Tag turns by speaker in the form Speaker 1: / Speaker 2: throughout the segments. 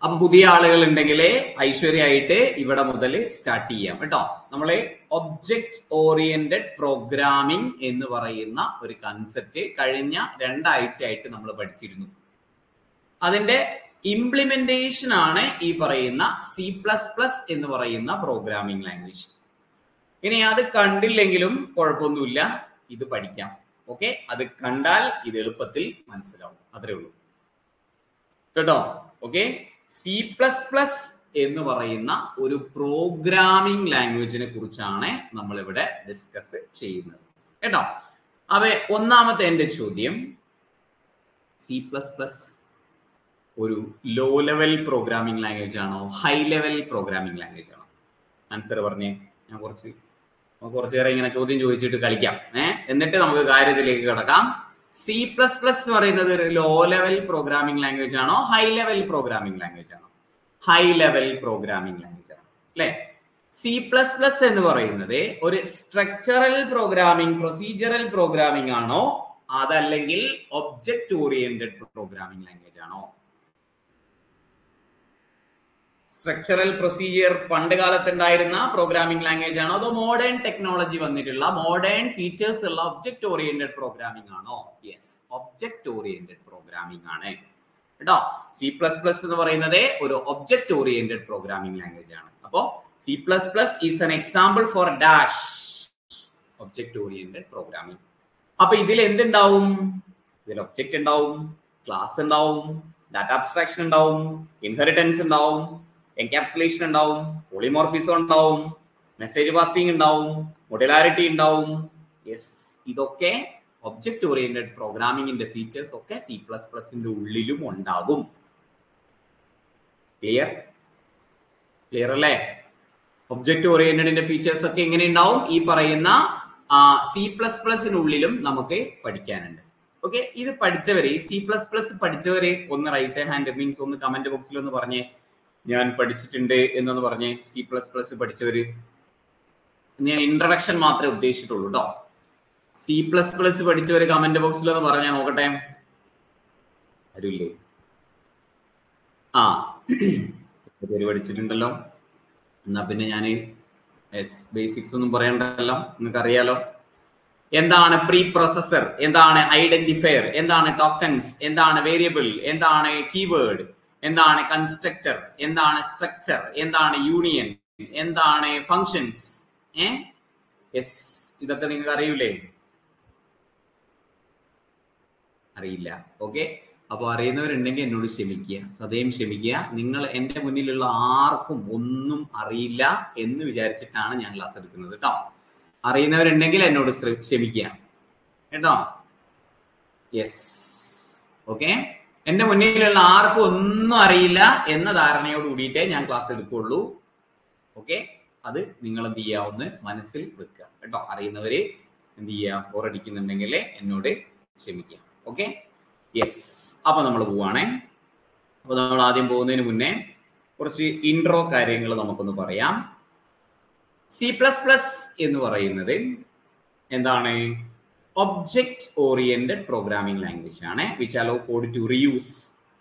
Speaker 1: അപ്പൊ പുതിയ ആളുകൾ ഉണ്ടെങ്കിൽ ഐശ്വര്യമായിട്ട് ഇവിടെ മുതൽ സ്റ്റാർട്ട് ചെയ്യാം കേട്ടോ നമ്മള് ഒബ്ജക്ട് ഓറിയന്റഡ് പ്രോഗ്രാമിംഗ് എന്ന് പറയുന്ന ഒരു കൺസെപ്റ്റ് കഴിഞ്ഞ രണ്ടാഴ്ചയായിട്ട് നമ്മൾ പഠിച്ചിരുന്നു അതിന്റെ ഇംപ്ലിമെന്റേഷൻ ആണ് ഈ പറയുന്ന സി പ്ലസ് പ്ലസ് എന്ന് പറയുന്ന പ്രോഗ്രാമിംഗ് ലാംഗ്വേജ് ഇനി അത് കണ്ടില്ലെങ്കിലും കുഴപ്പമൊന്നുമില്ല ഇത് പഠിക്കാം ഓക്കെ അത് കണ്ടാൽ ഇത് എളുപ്പത്തിൽ മനസ്സിലാവും അത്രേ ഉള്ളൂ കേട്ടോ ഓക്കെ സി പ്ലസ് പ്ലസ് എന്ന് പറയുന്ന ഒരു പ്രോഗ്രാമിംഗ് ലാംഗ്വേജിനെ കുറിച്ചാണ് നമ്മൾ ഇവിടെ ഡിസ്കസ് ചെയ്യുന്നത് കേട്ടോ അവ ഒന്നാമത്തെ എന്റെ ചോദ്യം സി പ്ലസ് പ്ലസ് ഒരു ലോ ലെവൽ പ്രോഗ്രാമിംഗ് ലാംഗ്വേജ് ആണോ ഹൈ ലെവൽ പ്രോഗ്രാമിംഗ് ലാംഗ്വേജ് ആണോ ആൻസർ പറഞ്ഞേ ഞാൻ കുറച്ച് നമുക്ക് കുറച്ചു നേരം ഇങ്ങനെ ചോദ്യം ചോദിച്ചിട്ട് കളിക്കാം ഏഹ് എന്നിട്ട് നമുക്ക് കാര്യത്തിലേക്ക് കിടക്കാം സി പ്ലസ് പ്ലസ് എന്ന് പറയുന്നത് ഒരു ലോ ലെവൽ പ്രോഗ്രാമിംഗ് ലാംഗ്വേജ് ആണോ ഹൈ ലെവൽ പ്രോഗ്രാമിംഗ് ലാംഗ്വേജ് ആണോ ഹൈ ലെവൽ പ്രോഗ്രാമിംഗ് ലാംഗ്വേജ് ആണ് അല്ലെ സി പ്ലസ് പ്ലസ് എന്ന് പറയുന്നത് ഒരു സ്ട്രക്ചറൽ പ്രോഗ്രാമിംഗ് പ്രൊസീജിയറൽ പ്രോഗ്രാമിംഗ് ആണോ അതല്ലെങ്കിൽ ഒബ്ജക്ട് ഓറിയന്റഡ് പ്രോഗ്രാമിംഗ് ലാംഗ്വേജ് ആണോ സ്ട്രക്ചറൽ പ്രൊസീജിയർ പണ്ട് കാലത്ത് ഉണ്ടായിരുന്ന പ്രോഗ്രാമിംഗ് ലാംഗ്വേജ് ആണോ അതോ മോഡേൺ ടെക്നോളജി വന്നിട്ടുള്ള മോഡേൺ ഫീച്ചേഴ്സ് ഉള്ള ഒബ്ജക്ട് ഓറിയന്റഡ് പ്രോഗ്രാമിംഗ് ആണോ യെസ് ഒബ്ജക്ട് ഓറിയന്റഡ് പ്രോഗ്രാമിംഗ് ആണ് കേട്ടോ സി പ്ലസ് പ്ലസ് എന്ന് പറയുന്നത് ഒരു ഒബ്ജക്ട് ഓറിയന്റഡ് പ്രോഗ്രാമിംഗ് ലാംഗ്വേജ് ആണ് അപ്പോ C plus plus is an example for dash object oriented programming അപ്പൊ ഇതിൽ എന്തുണ്ടാവും ഇതിൽ ഒബ്ജക്റ്റ് ഉണ്ടാവും ക്ലാസ് ഉണ്ടാവും ഡാറ്റ അബ്സ്ട്രാക്ഷൻ ഉണ്ടാവും ഇൻഹെറിറ്റൻസ് ഉണ്ടാവും എൻകാപ്സുലേഷൻ ഉണ്ടാവും പോളിമോർഫിസം ഉണ്ടാവും മെസ്സേജ് പാസിംഗ് ഉണ്ടാവും മൊഡുലാരിറ്റി ഉണ്ടാവും യെസ് ഇതൊക്കെ ഒബ്ജക്ട് ഓറിയന്റഡ് പ്രോഗ്രാമിംഗിന്റെ ഫീച്ചേഴ്സ് ഒക്കെ സി പ്ലസ് പ്ലസിന്റെ ഉള്ളിലും ഉണ്ടാകും ക്ലിയർ ക്ലിയർ അല്ലേ ഒബ്ജക്ട് ഓറിയന്റഡിന്റെ ഫീച്ചേഴ്സ് ഒക്കെ എങ്ങനെ ഉണ്ടാവും ഈ പറയുന്ന സി പ്ലസ് പ്ലസിനുള്ളിലും നമുക്ക് പഠിക്കാനുണ്ട് ഓക്കെ ഇത് പഠിച്ചവര് സി പ്ലസ് പ്ലസ് പഠിച്ചവര് ഒന്ന് റൈസ് എ ഹാൻഡ് മീൻസ് ഒന്ന് കമന്റ് ബോക്സിൽ ഒന്ന് പറഞ്ഞേ ഞാൻ പഠിച്ചിട്ടുണ്ട് എന്നൊന്ന് പറഞ്ഞേ സി പ്ലസ് പ്ലസ് പഠിച്ചവര് ഞാൻ ഇൻട്രഡക്ഷൻ മാത്രമേ ഉദ്ദേശിച്ചിട്ടുള്ളൂ കേട്ടോ സി പ്ലസ് പ്ലസ് പഠിച്ചവര് കമന്റ് ബോക്സിൽ ഒന്ന് പറഞ്ഞാൽ നോക്കട്ടെ ആരുമില്ലേ ആ പേര് പഠിച്ചിട്ടുണ്ടല്ലോ എന്നാ പിന്നെ ഞാൻ ബേസിക്സ് ഒന്നും പറയണ്ടല്ലോ നിങ്ങൾക്ക് അറിയാലോ എന്താണ് പ്രീ പ്രോസസർ എന്താണ് ഐഡന്റിഫയർ എന്താണ് ടോക്കൺസ് എന്താണ് വേരിയബിൾ എന്താണ് കീവേഡ് എന്താണ് കൺസ്ട്രക്ടർ എന്താണ് സ്ട്രക്ചർ എന്താണ് യൂണിയൻ എന്താണ് ഫങ്ഷൻസ് ഏ യെസ് ഇതൊക്കെ നിങ്ങൾക്ക് അറിയൂലേ അറിയില്ല ഓക്കെ അപ്പോൾ അറിയുന്നവരുണ്ടെങ്കിൽ എന്നോട് ക്ഷമിക്കുക സദയം ക്ഷമിക്കുക നിങ്ങൾ എൻ്റെ മുന്നിലുള്ള ആർക്കും ഒന്നും അറിയില്ല എന്ന് വിചാരിച്ചിട്ടാണ് ഞാൻ ക്ലാസ് എടുക്കുന്നത് കേട്ടോ അറിയുന്നവരുണ്ടെങ്കിൽ എന്നോട് ക്ഷമിക്കുക കേട്ടോ യെസ് ഓക്കെ എന്റെ മുന്നിലുള്ള ആർക്കും ഒന്നും അറിയില്ല എന്ന ധാരണയോട് കൂടിയിട്ടേ ഞാൻ ക്ലാസ് എടുക്കുള്ളൂ ഓക്കെ അത് നിങ്ങൾ എന്ത് ചെയ്യുക ഒന്ന് മനസ്സിൽ വെക്കുക കേട്ടോ അറിയുന്നവര് എന്ത് ചെയ്യുക ബോറടിക്കുന്നുണ്ടെങ്കിൽ എന്നോട് ക്ഷമിക്കുക ഓക്കെ യെസ് അപ്പൊ നമ്മൾ പോവാണേ അപ്പൊ നമ്മൾ ആദ്യം പോകുന്നതിന് മുന്നേ കുറച്ച് ഇൻട്രോ കാര്യങ്ങൾ നമുക്കൊന്ന് പറയാം സി പ്ലസ് പ്ലസ് എന്ന് പറയുന്നത് എന്താണ് ഒബ്ജക്ട് ഓറിയന്റഡ് പ്രോഗ്രാമിംഗ് ലാംഗ്വേജ് ആണ് which allow code to reuse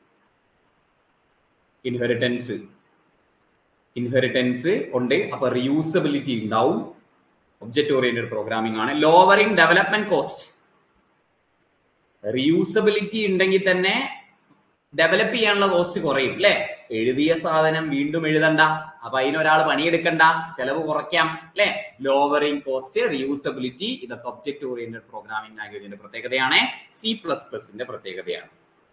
Speaker 1: inheritance inheritance ഉണ്ട് അപ്പൊ റിയൂസബിലിറ്റി ഉണ്ടാവും ഒബ്ജക്ട് ഓറിയന്റഡ് പ്രോഗ്രാമിംഗ് ആണ് ലോവറിംഗ് ഡെവലപ്മെന്റ് കോസ്റ്റ് റിയൂസബിലിറ്റി ഉണ്ടെങ്കിൽ തന്നെ ഡെവലപ്പ് ചെയ്യാനുള്ള കോസ്റ്റ് കുറയും അല്ലെ എഴുതിയ സാധനം വീണ്ടും എഴുതണ്ട അപ്പൊ അതിനൊരാൾ പണിയെടുക്കണ്ട ചെലവ് കുറയ്ക്കാം അല്ലെ ലോവറിംഗ് കോസ്റ്റ് റിയൂസബിലിറ്റി ഇതൊക്കെ ഒബ്ജക്ട് ഓറിയന്റഡ് പ്രോഗ്രാമിംഗ് ലാംഗ്വേജിന്റെ പ്രത്യേകതയാണ് സി പ്ലസ് പ്ലസിന്റെ പ്രത്യേകതയാണ്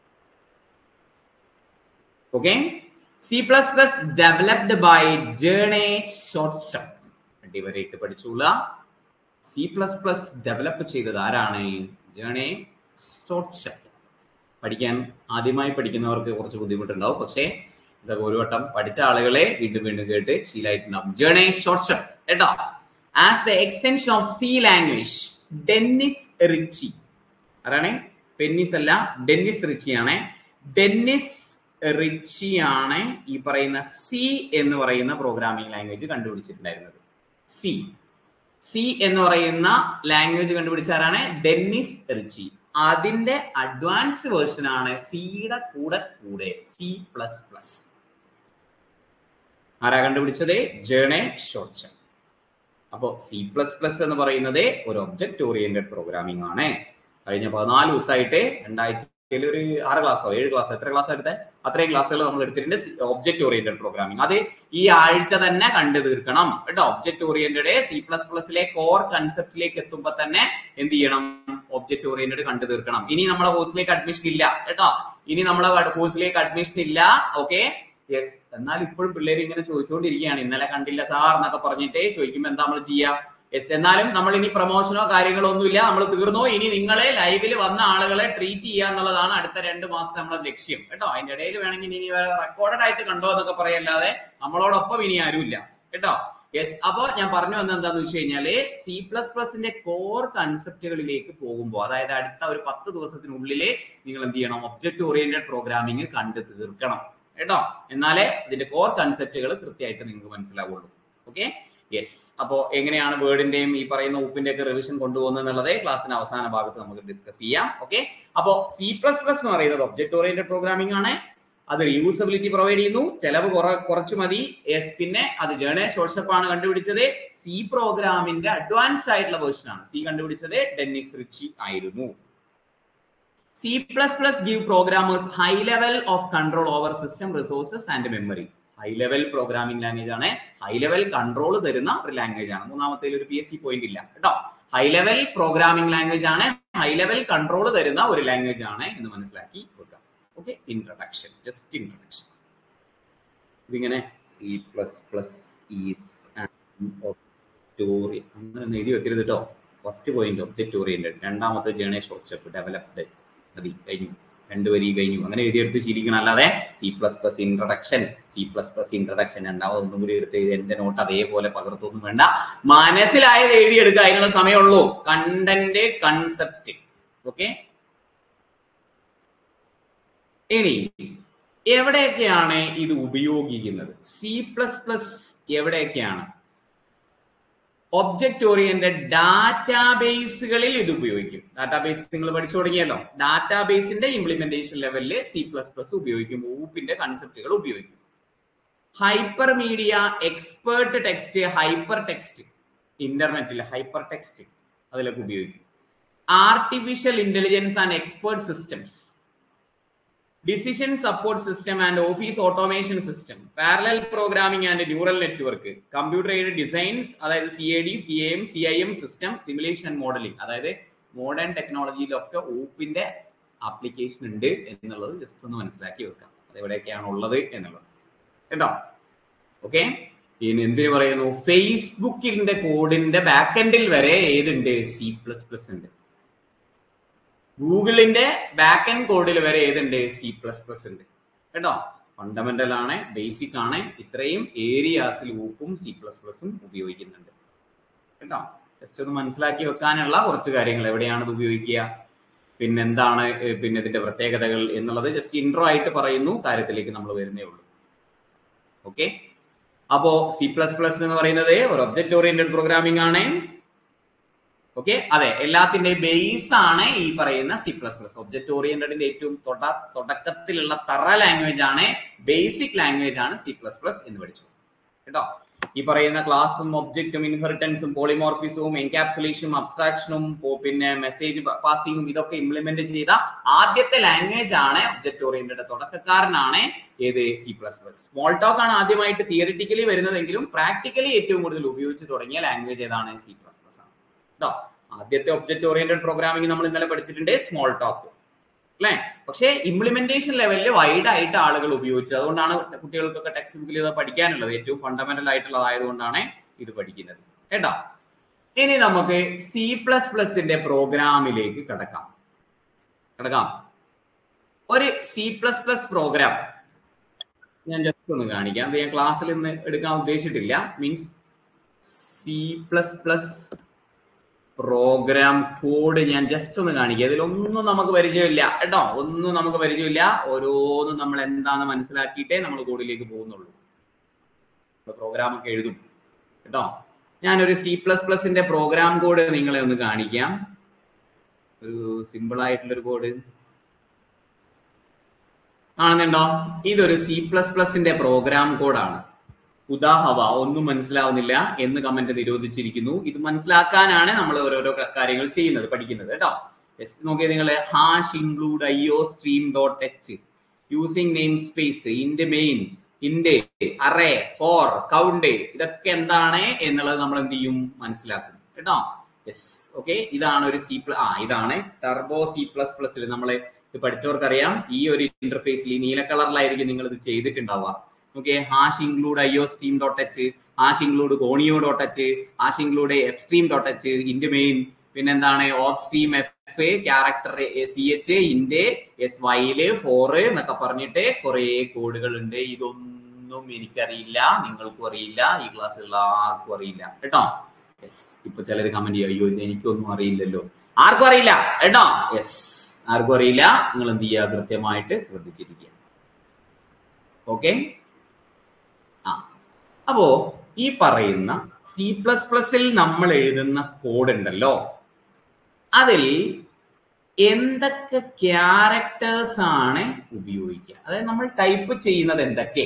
Speaker 1: okay C plus plus developed by Bjarne ഷോർട്ട് അടിവരയിട്ട് പഠിച്ചുള്ള സി പ്ലസ് പ്ലസ് ഡെവലപ്പ് ചെയ്തത് ആരാണ് ജേണേ ഷോർട്ട് പഠിക്കാൻ ആദ്യമായി പഠിക്കുന്നവർക്ക് കുറച്ച് ബുദ്ധിമുട്ടുണ്ടാവും പക്ഷേ ഇതൊക്കെ ഒരു വട്ടം പഠിച്ച ആളുകളെ വീണ്ടും വീണ്ടും കേട്ട് ശീലായിട്ടുണ്ടാവും ജേണേ ഷോർട്ട് കേട്ടോ as a extension of C language Dennis Ritchie ആരാണ് പെന്നിസ് അല്ല ഡെന്നിസ് റിച്ചി ആണ് ഡെന്നിസ് റിച്ചി ആണ് ഈ പറയുന്ന സി എന്ന് പറയുന്ന പ്രോഗ്രാമിംഗ് ലാംഗ്വേജ് കണ്ടുപിടിച്ചിട്ടുണ്ടായിരുന്നത് സി സി എന്ന് പറയുന്ന ലാംഗ്വേജ് കണ്ടുപിടിച്ച ആരാണ് ഡെന്നിസ് റിച്ചി അതിന്റെ അഡ്വാൻസ് വേർഷൻ ആണ് സിയുടെ കൂടെ കൂടെ സി പ്ലസ് പ്ലസ് ആരാ കണ്ടുപിടിച്ചത് ജേണെ ഷോർച്ച അപ്പോ സി പ്ലസ് പ്ലസ് എന്ന് പറയുന്നത് ഒരു ഒബ്ജക്ട് ഓറിയന്റഡ് പ്രോഗ്രാമിംഗ് ആണ് കഴിഞ്ഞ പതിനാല് ദിവസമായിട്ട് രണ്ടാഴ്ചയിൽ ഒരു ആറ് ക്ലാസ്സോ ഏഴ് ക്ലാസ്സോ എത്ര ക്ലാസ് എടുത്തത് അത്രയും ക്ലാസ്സുകൾ നമ്മൾ എടുത്തിട്ടുണ്ട് ഒബ്ജക്ട് ഓറിയന്റഡ് പ്രോഗ്രാമിംഗ് അത് ഈ ആഴ്ച തന്നെ കണ്ടു തീർക്കണം കേട്ടോ ഒബ്ജക്ട് ഓറിയന്റഡ് സി പ്ലസ് പ്ലസിലെ കോർ കൺസെപ്റ്റിലേക്ക് എത്തുമ്പോൾ തന്നെ എന്ത് ചെയ്യണം ഒബ്ജക്ട് ഓറിയന്റഡ് കണ്ടു തീർക്കണം ഇനി നമ്മളെ കോഴ്സിലേക്ക് അഡ്മിഷൻ ഇല്ല കേട്ടോ ഇനി നമ്മളെ കോഴ്സിലേക്ക് അഡ്മിഷൻ ഇല്ല ഓക്കെ യെസ് എന്നാൽ ഇപ്പോഴും പിള്ളേർ ഇങ്ങനെ ചോദിച്ചുകൊണ്ടിരിക്കുകയാണ് ഇന്നലെ കണ്ടില്ല സാർ എന്നൊക്കെ പറഞ്ഞിട്ട് ചോദിക്കുമ്പോൾ എന്താ നമ്മൾ ചെയ്യുക യെസ് എന്നാലും നമ്മൾ ഇനി പ്രൊമോഷനോ കാര്യങ്ങളോ ഒന്നുമില്ല നമ്മൾ തീർന്നു ഇനി നിങ്ങളെ ലൈവിൽ വന്ന ആളുകളെ ട്രീറ്റ് ചെയ്യുക എന്നുള്ളതാണ് അടുത്ത രണ്ട് മാസത്തെ നമ്മുടെ ലക്ഷ്യം കേട്ടോ അതിന്റെ ഇടയിൽ വേണമെങ്കിൽ ഇനി റെക്കോർഡഡ് ആയിട്ട് കണ്ടോ എന്നൊക്കെ പറയല്ലാതെ നമ്മളോടൊപ്പം ഇനി ആരുമില്ല കേട്ടോ യെസ് അപ്പോ ഞാൻ പറഞ്ഞു വന്നത് എന്താന്ന് വെച്ച് കഴിഞ്ഞാല് സി പ്ലസ് പ്ലസിന്റെ കോർ കൺസെപ്റ്റുകളിലേക്ക് പോകുമ്പോൾ അതായത് അടുത്ത ഒരു പത്ത് ദിവസത്തിനുള്ളിൽ നിങ്ങൾ എന്ത് ചെയ്യണം ഒബ്ജക്ട് ഓറിയന്റഡ് പ്രോഗ്രാമിംഗ് കണ്ടു തീർക്കണം കേട്ടോ എന്നാലേ ഇതിന്റെ കോർ കൺസെപ്റ്റുകൾ കൃത്യമായിട്ട് നിങ്ങൾക്ക് മനസ്സിലാവുള്ളൂ ഓക്കെ യെസ് അപ്പോ എങ്ങനെയാണ് വേർഡിന്റെയും ഈ പറയുന്ന ഉപ്പിന്റെ ഒക്കെ റിവിഷൻ കൊണ്ടുപോകുന്നത് എന്നുള്ളത് ക്ലാസ്സിന്റെ അവസാന ഭാഗത്ത് നമുക്ക് ഡിസ്കസ് ചെയ്യാം ഓക്കെ അപ്പോ സി പ്ലസ് പ്ലസ് എന്ന് പറയുന്നത് ഒബ്ജക്ട് ഓറിയന്റഡ് പ്രോഗ്രാമിംഗ് ആണ് അത് റീയൂസബിലിറ്റി പ്രൊവൈഡ് ചെയ്യുന്നു ചെലവ് കുറച്ച് മതി യെസ് പിന്നെ അത് ജേണേ ഷോർട്ട്സപ്പ് ആണ് കണ്ടുപിടിച്ചത് സി പ്രോഗ്രാമിന്റെ അഡ്വാൻസ്ഡ് ആയിട്ടുള്ള വേർഷൻ ആണ് സി കണ്ടുപിടിച്ചത് ഡെന്നിസ് റിച്ചി ആയിരുന്നു C plus plus give programmers high level of control over system resources and memory high level programming language ആണ് ഹൈ ലെവൽ കൺട്രോൾ തരുന്ന ഒരു ലാംഗ്വേജ് ആണ് മൂന്നാമത്തേൽ ഒരു പി എസ് സി പോയിന്റ് ഇല്ല കേട്ടോ ഹൈ ലെവൽ പ്രോഗ്രാമിംഗ് ലാംഗ്വേജ് ആണ് high level control തരുന്ന ഒരു ലാംഗ്വേജ് ആണ് എന്ന് മനസ്സിലാക്കി വെക്കാം ഓക്കെ ഇൻട്രഡക്ഷൻ ജസ്റ്റ് ഇൻട്രഡക്ഷൻ ഇതിങ്ങനെ സി പ്ലസ് പ്ലസ് ഈസ് അങ്ങനെ ഒന്ന് എഴുതി വെക്കരുത് കേട്ടോ ഫസ്റ്റ് പോയിന്റ് ഒബ്ജക്ട് ഓറിയന്റഡ് രണ്ടാമത്തെ ജേണേ ഷോർട്ട്സപ്പ് ഡെവലപ്ഡ് മതി കഴിഞ്ഞു രണ്ട് വരി കഴിഞ്ഞു അങ്ങനെ എഴുതിയെടുത്ത് ശീലിക്കണം അല്ലാതെ C plus plus introduction C plus plus introduction രണ്ടാമത് ഒന്നും കൂടി എടുത്ത് എഴുതി എന്റെ നോട്ട് അതേപോലെ പകർത്തൊന്നും വേണ്ട മനസ്സിലായത് എഴുതിയെടുക്കുക അതിനുള്ള സമയമുള്ളൂ കണ്ടന്റ് കൺസെപ്റ്റ് ഓക്കെ ഇനി എവിടെയൊക്കെയാണ് ഇത് ഉപയോഗിക്കുന്നത് സി പ്ലസ് പ്ലസ് എവിടെയൊക്കെയാണ് ഒബ്ജക്ട് ഓറിയന്റഡ് ഡാറ്റാബേസുകളിൽ ഇത് ഉപയോഗിക്കും ഡാറ്റാബേസ് നിങ്ങൾ പഠിച്ചു തുടങ്ങിയല്ലോ ഡാറ്റാബേസിന്റെ ഇംപ്ലിമെന്റേഷൻ ലെവലിൽ സി പ്ലസ് പ്ലസ് ഉപയോഗിക്കും ഊപ്പിന്റെ കൺസെപ്റ്റുകൾ ഉപയോഗിക്കും hyper media expert text hyper text ഇന്റർനെറ്റിൽ ഹൈപ്പർ ടെക്സ്റ്റ് അതിലൊക്കെ ഉപയോഗിക്കും artificial intelligence and expert systems decision support system and office automation system parallel programming and neural network computer aid designs അതായത് C A D C A M C I M system simulation and modelling അതായത് modern ടെക്നോളജിയിലൊക്കെ ഊപ്പിന്റെ application ഉണ്ട് എന്നുള്ളത് just ഒന്ന് മനസ്സിലാക്കി വെക്കാം അതെവിടെയൊക്കെയാണ് ഉള്ളത് എന്നുള്ളത് കേട്ടോ ഓക്കെ ഇനി എന്തിനു പറയുന്നു ഫേസ്ബുക്കിന്റെ കോഡിന്റെ ബാക്ക് വരെ ഏതുണ്ട് സി പ്ലസ് പ്ലസ് ഉണ്ട് ഗൂഗിളിന്റെ ബാക്ക് എൻഡ് കോഡിൽ വരെ ഏതുണ്ട് സി പ്ലസ് പ്ലസ് ഉണ്ട് കേട്ടോ ഫണ്ടമെന്റൽ ആണ് ബേസിക് ആണ് ഇത്രയും ഏരിയാസിൽ ഊപ്പും സി പ്ലസ് പ്ലസും ഉപയോഗിക്കുന്നുണ്ട് കേട്ടോ ജസ്റ്റ് ഒന്ന് മനസ്സിലാക്കി വെക്കാനുള്ള കുറച്ച് കാര്യങ്ങൾ എവിടെയാണ് ഇത് ഉപയോഗിക്കുക പിന്നെ എന്താണ് പിന്നെ ഇതിന്റെ പ്രത്യേകതകൾ എന്നുള്ളത് ജസ്റ്റ് ഇൻട്രോ ആയിട്ട് പറയുന്നു കാര്യത്തിലേക്ക് നമ്മൾ വരുന്നേ ഉള്ളൂ ഓക്കെ അപ്പോ സി പ്ലസ് പ്ലസ് എന്ന് പറയുന്നത് ഒരു ഒബ്ജക്ട് ഓറിയന്റഡ് പ്രോഗ്രാമിംഗ് ആണ് ഓക്കെ അതെ എല്ലാത്തിന്റെയും ബേസ് ആണ് ഈ പറയുന്ന സി പ്ലസ് പ്ലസ് ഒബ്ജക്ട് ഓറിയന്റഡിന്റെ ഏറ്റവും തുടക്കത്തിലുള്ള തറ ലാംഗ്വേജ് ആണ് ബേസിക് ലാംഗ്വേജ് ആണ് സി പ്ലസ് പ്ലസ് എന്ന് പഠിച്ചു കേട്ടോ ഈ പറയുന്ന ക്ലാസ്സും ഒബ്ജക്റ്റും ഇൻഹെറിറ്റൻസും പോളിമോർഫിസവും എൻകാപ്സുലേഷനും അബ്സ്ട്രാക്ഷനും പിന്നെ മെസ്സേജ് പാസിംഗും ഇതൊക്കെ ഇംപ്ലിമെന്റ് ചെയ്ത ആദ്യത്തെ ലാംഗ്വേജ് ആണ് ഒബ്ജക്ട് ഓറിയന്റഡ് തുടക്കക്കാരനാണ് ഏത് C plus plus Smalltalk ആണ് ആദ്യമായിട്ട് തിയറിറ്റിക്കലി വരുന്നതെങ്കിലും പ്രാക്ടിക്കലി ഏറ്റവും കൂടുതൽ ഉപയോഗിച്ച് തുടങ്ങിയ ലാംഗ്വേജ് ഏതാണ് സി പ്ലസ് പ്ലസ് ആണ് കേട്ടോ ആദ്യത്തെ ഒബ്ജക്ട് ഓറിയന്റഡ് പ്രോഗ്രാമിംഗ് നമ്മൾ ഇന്നലെ പഠിച്ചിട്ടുണ്ട് സ്മോൾ ടോക്ക് അല്ലെ പക്ഷേ ഇംപ്ലിമെന്റേഷൻ ലെവലിൽ വൈഡ് ആയിട്ട് ആളുകൾ ഉപയോഗിച്ചത് അതുകൊണ്ടാണ് കുട്ടികൾക്കൊക്കെ ടെക്സ്റ്റ് ബുക്കിൽ ഇത് പഠിക്കാനുള്ളത് ഏറ്റവും ഫണ്ടമെന്റൽ ആയിട്ടുള്ളതായതുകൊണ്ടാണ് ഇത് പഠിക്കുന്നത് കേട്ടോ ഇനി നമുക്ക് സി പ്ലസ് പ്ലസിന്റെ പ്രോഗ്രാമിലേക്ക് കിടക്കാം കിടക്കാം ഒരു സി പ്ലസ് പ്ലസ് പ്രോഗ്രാം ഞാൻ ജസ്റ്റ് ഒന്ന് കാണിക്കാം അത് ഞാൻ ക്ലാസ്സിൽ ഇന്ന് എടുക്കാൻ ഉദ്ദേശിച്ചിട്ടില്ല means C plus plus program code ഞാൻ ജസ്റ്റ് ഒന്ന് കാണിക്കുക ഇതിലൊന്നും നമുക്ക് പരിചയമില്ല കേട്ടോ ഒന്നും നമുക്ക് പരിചയമില്ല ഓരോന്നും നമ്മൾ എന്താന്ന് മനസ്സിലാക്കിയിട്ടേ നമ്മൾ കോഡിലേക്ക് പോകുന്നുള്ളൂ പ്രോഗ്രാം ഒക്കെ എഴുതും കേട്ടോ ഞാനൊരു സി പ്ലസ് പ്ലസിന്റെ പ്രോഗ്രാം കോഡ് നിങ്ങളെ ഒന്ന് കാണിക്കാം ഒരു സിമ്പിൾ ആയിട്ടുള്ളൊരു കോഡ് കാണുന്നുണ്ടോ ഇതൊരു സി പ്ലസ് പ്ലസിന്റെ പ്രോഗ്രാം കോഡാണ് ഉദാഹവ ഒന്നും മനസ്സിലാവുന്നില്ല എന്ന് കമന്റ് നിരോധിച്ചിരിക്കുന്നു ഇത് മനസ്സിലാക്കാനാണ് നമ്മൾ ഓരോരോ ക- കാര്യങ്ങൾ ചെയ്യുന്നത് പഠിക്കുന്നത് കേട്ടോ യെസ് നോക്കിയേ നിങ്ങൾ hash include IO stream dot h using namespace int main int array for count ഇതൊക്കെ എന്താണ് എന്നുള്ളത് നമ്മൾ എന്ത് ചെയ്യും മനസ്സിലാക്കും കേട്ടോ യെസ് ഓക്കെ ഇതാണ് ഒരു സി പ്ലസ് ആ ഇതാണ് ടർബോ സി പ്ലസ് പ്ലസിൽ നമ്മൾ ഇത് പഠിച്ചവർക്കറിയാം ഈ ഒരു ഇന്റർഫേസിൽ ഈ നീല കളറിലായിരിക്കും നിങ്ങൾ ഇത് ചെയ്തിട്ടുണ്ടാവുക okay hash include IO stream dot h hash include conio dot h hash include F stream dot h int main പിന്നെന്താണ് of stream F character C H int S വൈയില് ഫോർ എന്നൊക്കെ പറഞ്ഞിട്ട് കുറെ കോഡുകൾ ഉണ്ട് ഇതൊന്നും എനിക്കറിയില്ല നിങ്ങൾക്കും അറിയില്ല ഈ ക്ലാസ്സുള്ള ആർക്കും അറിയില്ല കേട്ടോ യെസ് ഇപ്പൊ ചിലർ കമന്റ് ചെയ്യും അയ്യോ ഇത് എനിക്കൊന്നും അറിയില്ലല്ലോ ആർക്കും അറിയില്ല കേട്ടോ യെസ് ആർക്കും അറിയില്ല നിങ്ങൾ എന്ത് ചെയ്യുക കൃത്യമായിട്ട് ശ്രദ്ധിച്ചിരിക്കുക ഓക്കെ ആ അപ്പോ ഈ പറയുന്ന സി പ്ലസ് പ്ലസിൽ നമ്മൾ എഴുതുന്ന കോഡ് ഉണ്ടല്ലോ അതിൽ എന്തൊക്കെ ക്യാരക്ടേഴ്സ് ആണ് ഉപയോഗിക്കുക അതായത് നമ്മൾ ടൈപ്പ് ചെയ്യുന്നത് എന്തൊക്കെ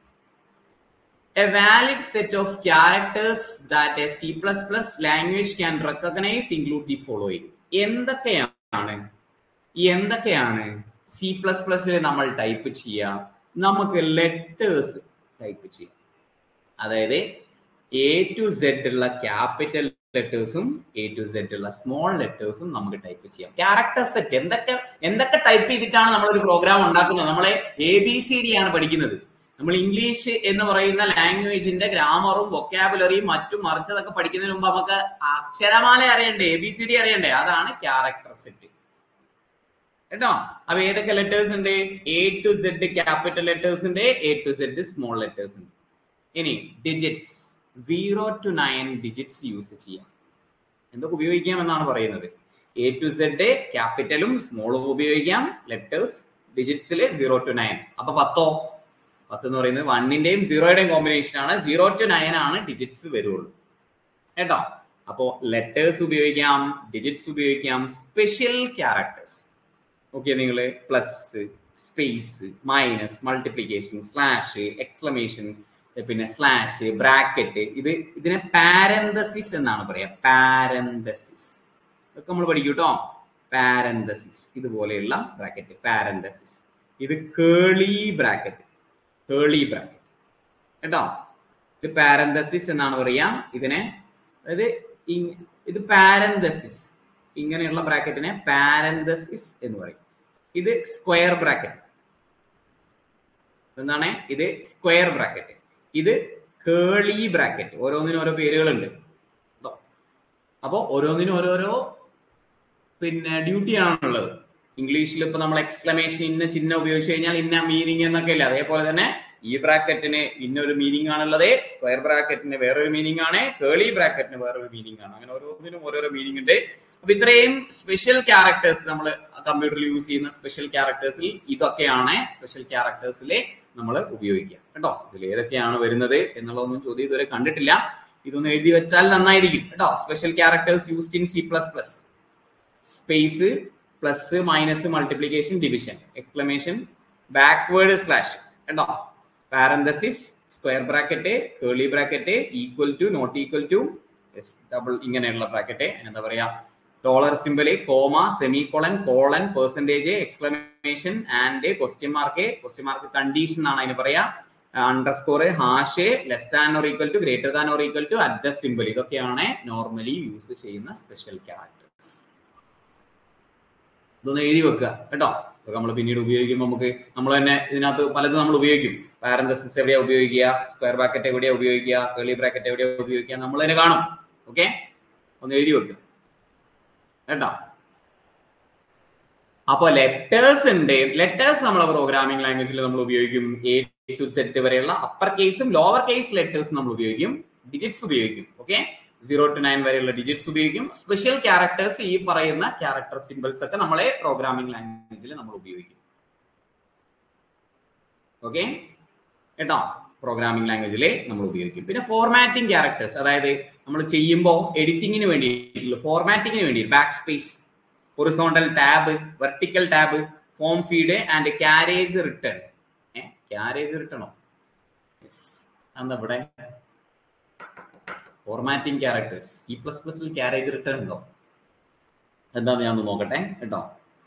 Speaker 1: a valid set of characters that a C plus plus language can recognise include the following എന്തൊക്കെയാണ് ഈ എന്തൊക്കെയാണ് സി പ്ലസ് പ്ലസിൽ നമ്മൾ ടൈപ്പ് ചെയ്യുക നമുക്ക് ലെറ്റേഴ്സ് ടൈപ്പ് ചെയ്യാം അതായത് എ ടു സെഡ് ഉള്ള ക്യാപിറ്റൽ ലെറ്റേഴ്സും എ ടു സെഡ് ഉള്ള സ്മോൾ ലെറ്റേഴ്സും നമുക്ക് ടൈപ്പ് ചെയ്യാം ക്യാരക്ടർ സെറ്റ് എന്തൊക്കെ എന്തൊക്കെ ടൈപ്പ് ചെയ്തിട്ടാണ് നമ്മൾ ഒരു പ്രോഗ്രാം ഉണ്ടാക്കുന്നത് നമ്മളെ എ ബി സി ഡി ആണ് പഠിക്കുന്നത് നമ്മൾ ഇംഗ്ലീഷ് എന്ന് പറയുന്ന ലാംഗ്വേജിന്റെ ഗ്രാമറും വൊക്കാബുലറിയും മറ്റും മറിച്ചതൊക്കെ പഠിക്കുന്നതിന് മുമ്പ് നമുക്ക് അക്ഷരമാല അറിയണ്ടേ എ ബി സി ഡി അറിയണ്ടേ അതാണ് ക്യാരക്ടർ സെറ്റ് കേട്ടോ അപ്പൊ ഏതൊക്കെ ലെറ്റേഴ്സ് ഉണ്ട് A to Z capital letters ഉണ്ട് A to Z small letters ഉണ്ട് ഇനി digits zero to nine digits use ചെയ്യാം എന്തൊക്കെ ഉപയോഗിക്കാം എന്നാണ് പറയുന്നത് എ ടു സെഡ് ക്യാപിറ്റലും സ്മോളും ഉപയോഗിക്കാം ലെറ്റേഴ്സ് ഡിജിറ്റ്സിൽ സീറോ ടു നയൻ അപ്പൊ പത്തോ പത്ത് എന്ന് പറയുന്നത് വണ്ണിന്റെയും സീറോയുടെയും കോമ്പിനേഷൻ ആണ് സീറോ ടു നയൻ ആണ് ഡിജിറ്റ്സ് വരുള്ളൂ കേട്ടോ അപ്പോ ലെറ്റേഴ്സ് ഉപയോഗിക്കാം ഡിജിറ്റ്സ് ഉപയോഗിക്കാം സ്പെഷ്യൽ ക്യാരക്ടേഴ്സ് ഓക്കെ നിങ്ങൾ plus space minus multiplication slash exclamation പിന്നെ സ്ലാഷ് ബ്രാക്കറ്റ് ഇത് ഇതിനെ പാരന്തസിസ് എന്നാണ് പറയാ പാരന്തസിസ് ഇതൊക്കെ നമ്മൾ പഠിക്കും കേട്ടോ പാരന്തസിസ് ഇതുപോലെയുള്ള ബ്രാക്കറ്റ് പാരന്തസിസ് ഇത് കേളി ബ്രാക്കറ്റ് കേളി ബ്രാക്കറ്റ് കേട്ടോ ഇത് പാരന്തസിസ് എന്നാണ് പറയാ ഇതിനെ അതായത് ഇ- ഇത് പാരന്തസിസ് ഇങ്ങനെയുള്ള ബ്രാക്കറ്റിനെ പാരന്തസിസ് എന്ന് പറയും ഇത് സ്ക്വയർ ബ്രാക്കറ്റ് എന്താണ് ഇത് സ്ക്വയർ ബ്രാക്കറ്റ് ഇത് കേളി ബ്രാക്കറ്റ് ഓരോന്നിനും ഓരോ പേരുകളുണ്ട് ട്ടോ. അപ്പോ ഓരോന്നിനും ഓരോരോ പിന്നെ ഡ്യൂട്ടി ആണുള്ളത് ഇംഗ്ലീഷിൽ ഇപ്പൊ നമ്മൾ എക്സ്ക്ലമേഷൻ ഇന്ന ചിഹ്നം ഉപയോഗിച്ച് കഴിഞ്ഞാൽ ഇന്ന മീനിങ് എന്നൊക്കെ ഇല്ല അതേപോലെ തന്നെ ഈ ബ്രാക്കറ്റിന് ഇന്നൊരു മീനിങ് ആണുള്ളത് സ്ക്വയർ ബ്രാക്കറ്റിന് വേറൊരു മീനിങ് ആണ് കേളി ബ്രാക്കറ്റിന് വേറൊരു മീനിങ് ആണ് അങ്ങനെ ഓരോന്നിനും ഓരോരോ മീനിങ് ഉണ്ട് അപ്പൊ ഇത്രയും സ്പെഷ്യൽ ക്യാരക്ടേഴ്സ് നമ്മൾ കമ്പ്യൂട്ടറിൽ യൂസ് ചെയ്യുന്ന സ്പെഷ്യൽ ക്യാരക്ടേഴ്സിൽ ഇതൊക്കെയാണ് സ്പെഷ്യൽ ക്യാരക്ടേഴ്സിൽ നമ്മൾ ഉപയോഗിക്കുക കേട്ടോ ഇതിൽ ഏതൊക്കെയാണ് വരുന്നത് എന്നുള്ളതൊന്നും ചോദ്യം ഇതുവരെ കണ്ടിട്ടില്ല ഇതൊന്ന് എഴുതി വെച്ചാൽ നന്നായിരിക്കും കേട്ടോ special characters used in C plus plus space plus minus multiplication division exclamation backward slash കേട്ടോ parenthesis square bracket curly bracket equal to not equal to double ഇങ്ങനെയുള്ള ബ്രാക്കറ്റ് എന്താ പറയാ dollar symbol comma semicolon colon percentage exclamation and question mark question mark condition എന്നാണ് അതിന് പറയാ underscore hash less than or equal to greater than or equal to at the simple ഇതൊക്കെയാണ് normally use ചെയ്യുന്ന special characters ഇതൊന്ന് എഴുതി വെക്കുക കേട്ടോ ഇതൊക്കെ നമ്മൾ പിന്നീട് ഉപയോഗിക്കുമ്പോൾ നമുക്ക് നമ്മൾ തന്നെ ഇതിനകത്ത് പലതും നമ്മൾ ഉപയോഗിക്കും പാരന്തസിസ് എവിടെയാ ഉപയോഗിക്കുക സ്ക്വയർ ബ്രാക്കറ്റ് എവിടെയാ ഉപയോഗിക്കുക കേളി ബ്രാക്കറ്റ് എവിടെയാ ഉപയോഗിക്കുക നമ്മൾ തന്നെ കാണും ഓക്കെ ഒന്ന് എഴുതി വെക്കുക കേട്ടോ അപ്പൊ ലെറ്റേഴ്സ് ഉണ്ട് ലെറ്റേഴ്സ് നമ്മളെ പ്രോഗ്രാമിംഗ് ലാംഗ്വേജിൽ നമ്മൾ ഉപയോഗിക്കും എ ടു സെറ്റ് വരെയുള്ള അപ്പർ കേസും ലോവർ കേസ് ലെറ്റേഴ്സ് നമ്മൾ ഉപയോഗിക്കും ഡിജിറ്റ്സ് ഉപയോഗിക്കും ഓക്കെ സീറോ ടു നയൻ വരെയുള്ള ഡിജിറ്റ്സ് ഉപയോഗിക്കും സ്പെഷ്യൽ ക്യാരക്ടേഴ്സ് ഈ പറയുന്ന ക്യാരക്ടർ സിമ്പിൾസ് ഒക്കെ നമ്മളെ പ്രോഗ്രാമിംഗ് ലാംഗ്വേജിൽ നമ്മൾ ഉപയോഗിക്കും ഓക്കെ കേട്ടോ പ്രോഗ്രാമിംഗ് ലാംഗ്വേജിൽ നമ്മൾ ഉപയോഗിക്കും പിന്നെ ഫോർമാറ്റിംഗ് ക്യാരക്ടേഴ്സ് അതായത് നമ്മൾ ചെയ്യുമ്പോൾ എഡിറ്റിങ്ങിന് വേണ്ടിയിട്ടുള്ള ഫോർമാറ്റിങ്ങിന് വേണ്ടി backspace horizontal tab vertical tab form feed and carriage return carriage റിട്ടേണോ എന്താ ഇവിടെ ഫോർമാറ്റിംഗ് ക്യാരക്ടേഴ്സ് സി പ്ലസ് പ്ലസിൽ ക്യാരേജ് റിട്ടേൺ ഉണ്ടോ എന്താന്ന് ഞാൻ ഒന്ന് നോക്കട്ടെ കേട്ടോ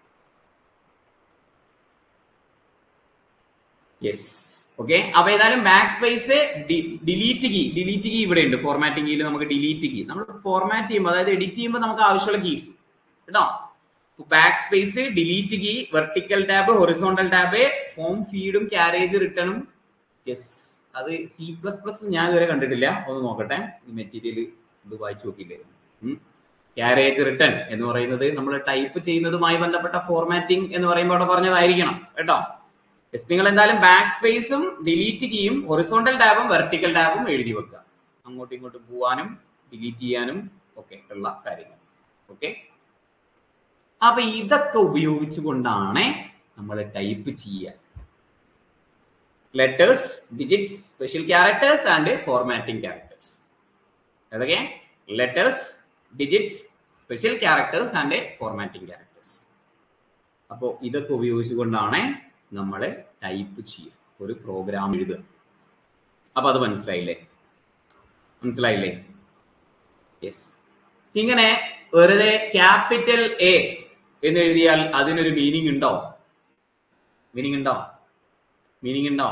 Speaker 1: യെസ് ഓക്കെ അപ്പൊ ഏതായാലും backspace delete key delete key ഇവിടെ ഉണ്ട് ഫോർമാറ്റിംഗ് കീയിൽ നമുക്ക് ഡിലീറ്റ് കീ നമ്മൾ ഫോർമാറ്റ് ചെയ്യുമ്പോൾ അതായത് എഡിറ്റ് ചെയ്യുമ്പോൾ നമുക്ക് ആവശ്യമുള്ള കീസ് കേട്ടോ backspace delete key vertical tab horizontal tab form ഫീഡും ക്യാരേജ് റിട്ടേണും യെസ് അത് സി പ്ലസ് പ്ലസ് ഞാൻ ഇതുവരെ കണ്ടിട്ടില്ല ഒന്ന് നോക്കട്ടെ ഈ മെറ്റീരിയൽ ഇത് വായിച്ചു നോക്കിയില്ലായിരുന്നു ക്യാരേജ് റിട്ടേൺ എന്ന് പറയുന്നത് നമ്മൾ ടൈപ്പ് ചെയ്യുന്നതുമായി ബന്ധപ്പെട്ട ഫോർമാറ്റിംഗ് എന്ന് പറയുമ്പോൾ അവിടെ പറഞ്ഞതായിരിക്കണം കേട്ടോ യെസ് നിങ്ങൾ എന്തായാലും ബാക്ക് സ്പേസും ഡിലീറ്റ് കീയും ഹൊറിസോണ്ടൽ ടാബും വെർട്ടിക്കൽ ടാബും എഴുതി വെക്കുക അങ്ങോട്ടും ഇങ്ങോട്ടും പോവാനും ഡിലീറ്റ് ചെയ്യാനും ഒക്കെ ഉള്ള കാര്യങ്ങൾ ഓക്കെ അപ്പൊ ഇതൊക്കെ ഉപയോഗിച്ചുകൊണ്ടാണ് നമ്മൾ ടൈപ്പ് ചെയ്യുക letters digits special characters and formatting characters ഏതൊക്കെ letters digits special characters and formatting characters അപ്പോൾ ഇതൊക്കെ ഉപയോഗിച്ചുകൊണ്ടാണ് നമ്മൾ ടൈപ്പ് ചെയ്യുക ഒരു പ്രോഗ്രാം എഴുതുക അപ്പൊ അത് മനസ്സിലായില്ലേ മനസ്സിലായില്ലേ യെസ് ഇങ്ങനെ വെറുതെ ക്യാപിറ്റൽ എ എന്ന് എഴുതിയാൽ അതിനൊരു മീനിങ് ഉണ്ടോ മീനിങ് ഉണ്ടോ മീനിങ് ഉണ്ടോ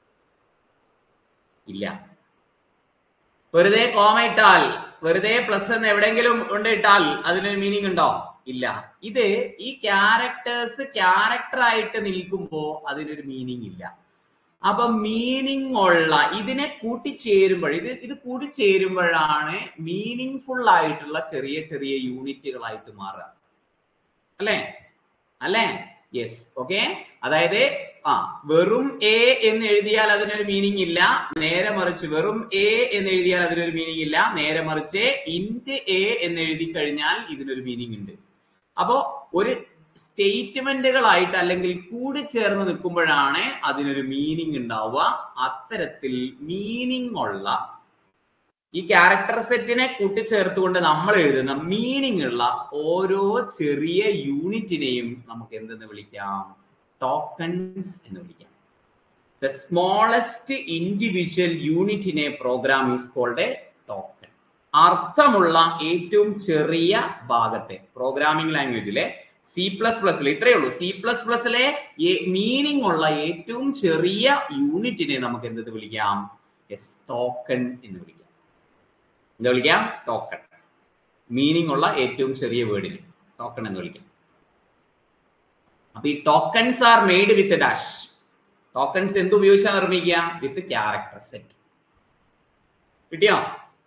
Speaker 1: ഇല്ല വെറുതെ കോമ ഇട്ടാൽ വെറുതെ പ്ലസ് എന്ന് എവിടെയെങ്കിലും കൊണ്ട് ഇട്ടാൽ അതിനൊരു മീനിങ് ഉണ്ടോ ഇല്ല ഇത് ഈ ക്യാരക്ടേഴ്സ് ക്യാരക്ടർ ആയിട്ട് നിൽക്കുമ്പോ അതിനൊരു മീനിങ് ഇല്ല അപ്പൊ മീനിങ് ഉള്ള ഇതിനെ കൂട്ടിച്ചേരുമ്പോൾ ഇത് ഇത് കൂടിച്ചേരുമ്പോഴാണ് മീനിങ് ഫുൾ ആയിട്ടുള്ള ചെറിയ ചെറിയ യൂണിറ്റുകളായിട്ട് മാറുക അല്ലേ അല്ലേ യെസ് ഓക്കെ അതായത് ആ വെറും എ എന്ന് എഴുതിയാൽ അതിനൊരു മീനിങ് ഇല്ല നേരെ മറിച്ച് വെറും എ എന്ന് എഴുതിയാൽ അതിനൊരു മീനിങ് ഇല്ല നേരെ മറിച്ച് ഇന്റ് എ എന്ന് എഴുതി കഴിഞ്ഞാൽ ഇതിനൊരു മീനിങ് ഉണ്ട് അപ്പോ ഒരു സ്റ്റേറ്റ്മെന്റുകളായിട്ട് അല്ലെങ്കിൽ കൂടി ചേർന്ന് നിൽക്കുമ്പോഴാണ് അതിനൊരു മീനിങ് ഉണ്ടാവുക അത്തരത്തിൽ മീനിങ് ഉള്ള ഈ ക്യാരക്ടർ സെറ്റിനെ കൂട്ടിച്ചേർത്തുകൊണ്ട് നമ്മൾ എഴുതുന്ന മീനിങ് ഉള്ള ഓരോ ചെറിയ യൂണിറ്റിനെയും നമുക്ക് എന്തെന്ന് വിളിക്കാം ടോക്കൺസ് എന്ന് വിളിക്കാം the smallest individual unit in a program is called a token അർത്ഥമുള്ള ഏറ്റവും ചെറിയ ഭാഗത്തെ പ്രോഗ്രാമിംഗ് ലാംഗ്വേജിലെ സി പ്ലസ് പ്ലസിലെ ഇത്രയേ ഉള്ളൂ സി പ്ലസ് പ്ലസിലെ മീനിങ് ഉള്ള ഏറ്റവും ചെറിയ യൂണിറ്റിനെ നമുക്ക് എന്ത് വിളിക്കാം എസ് ടോക്കൺ എന്ന് വിളിക്കാം എന്താ വിളിക്കാം ടോക്കൺ മീനിങ് ഉള്ള ഏറ്റവും ചെറിയ വേർഡിന് ടോക്കൺ എന്ന് വിളിക്കാം അപ്പൊ ഈ tokens are made with dash tokens എന്ത് ഉപയോഗിച്ചാൽ നിർമ്മിക്കുക വിത്ത് ക്യാരക്ടർ സെറ്റ് കിട്ടിയോ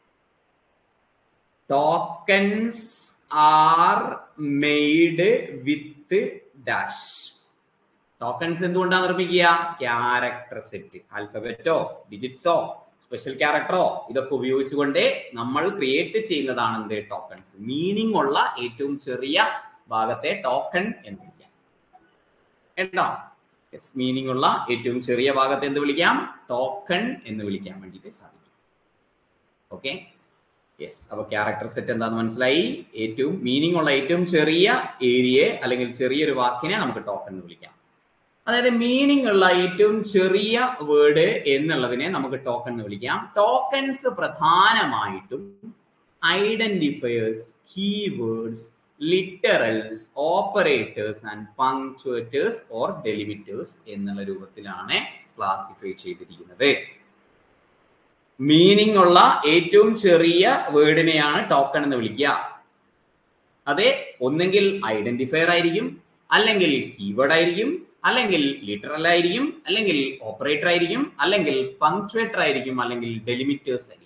Speaker 1: tokens are made with dash tokens എന്തുകൊണ്ടാണ് നിർമ്മിക്കുക ക്യാരക്ടർ സെറ്റ് ആൽഫബറ്റോ ഡിജിറ്റ്സോ സ്പെഷ്യൽ ക്യാരക്ടറോ ഇതൊക്കെ ഉപയോഗിച്ചുകൊണ്ട് നമ്മൾ ക്രിയേറ്റ് ചെയ്യുന്നതാണ് എന്ത് ടോക്കൺസ് മീനിങ് ഉള്ള ഏറ്റവും ചെറിയ ഭാഗത്തെ ടോക്കൺ എന്ന് വിളിക്കാം കേട്ടോ യെസ് മീനിങ് ഉള്ള ഏറ്റവും ചെറിയ ഭാഗത്തെ എന്ത് വിളിക്കാം ടോക്കൺ എന്ന് വിളിക്കാൻ വേണ്ടിയിട്ട് സാധിക്കും ഓക്കെ യെസ് അപ്പൊ ക്യാരക്ടർ സെറ്റ് എന്താന്ന് മനസ്സിലായി ഏറ്റവും മീനിങ് ഉള്ള ഏറ്റവും ചെറിയ ഏരിയയെ അല്ലെങ്കിൽ ചെറിയൊരു വാക്കിനെ നമുക്ക് ടോക്കൺ എന്ന് വിളിക്കാം അതായത് മീനിങ് ഉള്ള ഏറ്റവും ചെറിയ വേർഡ് എന്നുള്ളതിനെ നമുക്ക് ടോക്കൺ എന്ന് വിളിക്കാം ടോക്കൺസ് പ്രധാനമായിട്ടും identifiers keywords literals operators and punctuators or delimiters എന്നുള്ള രൂപത്തിലാണ് ക്ലാസിഫൈ ചെയ്തിരിക്കുന്നത് മീനിങ് ഉള്ള ഏറ്റവും ചെറിയ വേർഡിനെയാണ് ടോക്കൺ എന്ന് വിളിക്കുക അത് ഒന്നെങ്കിൽ ഐഡന്റിഫയർ ആയിരിക്കും അല്ലെങ്കിൽ കീവേഡ് ആയിരിക്കും അല്ലെങ്കിൽ ലിറ്ററൽ ആയിരിക്കും അല്ലെങ്കിൽ ഓപ്പറേറ്റർ ആയിരിക്കും അല്ലെങ്കിൽ പങ്ക്ച്വേറ്റർ ആയിരിക്കും അല്ലെങ്കിൽ ഡെലിമിറ്റേഴ്സ് ആയിരിക്കും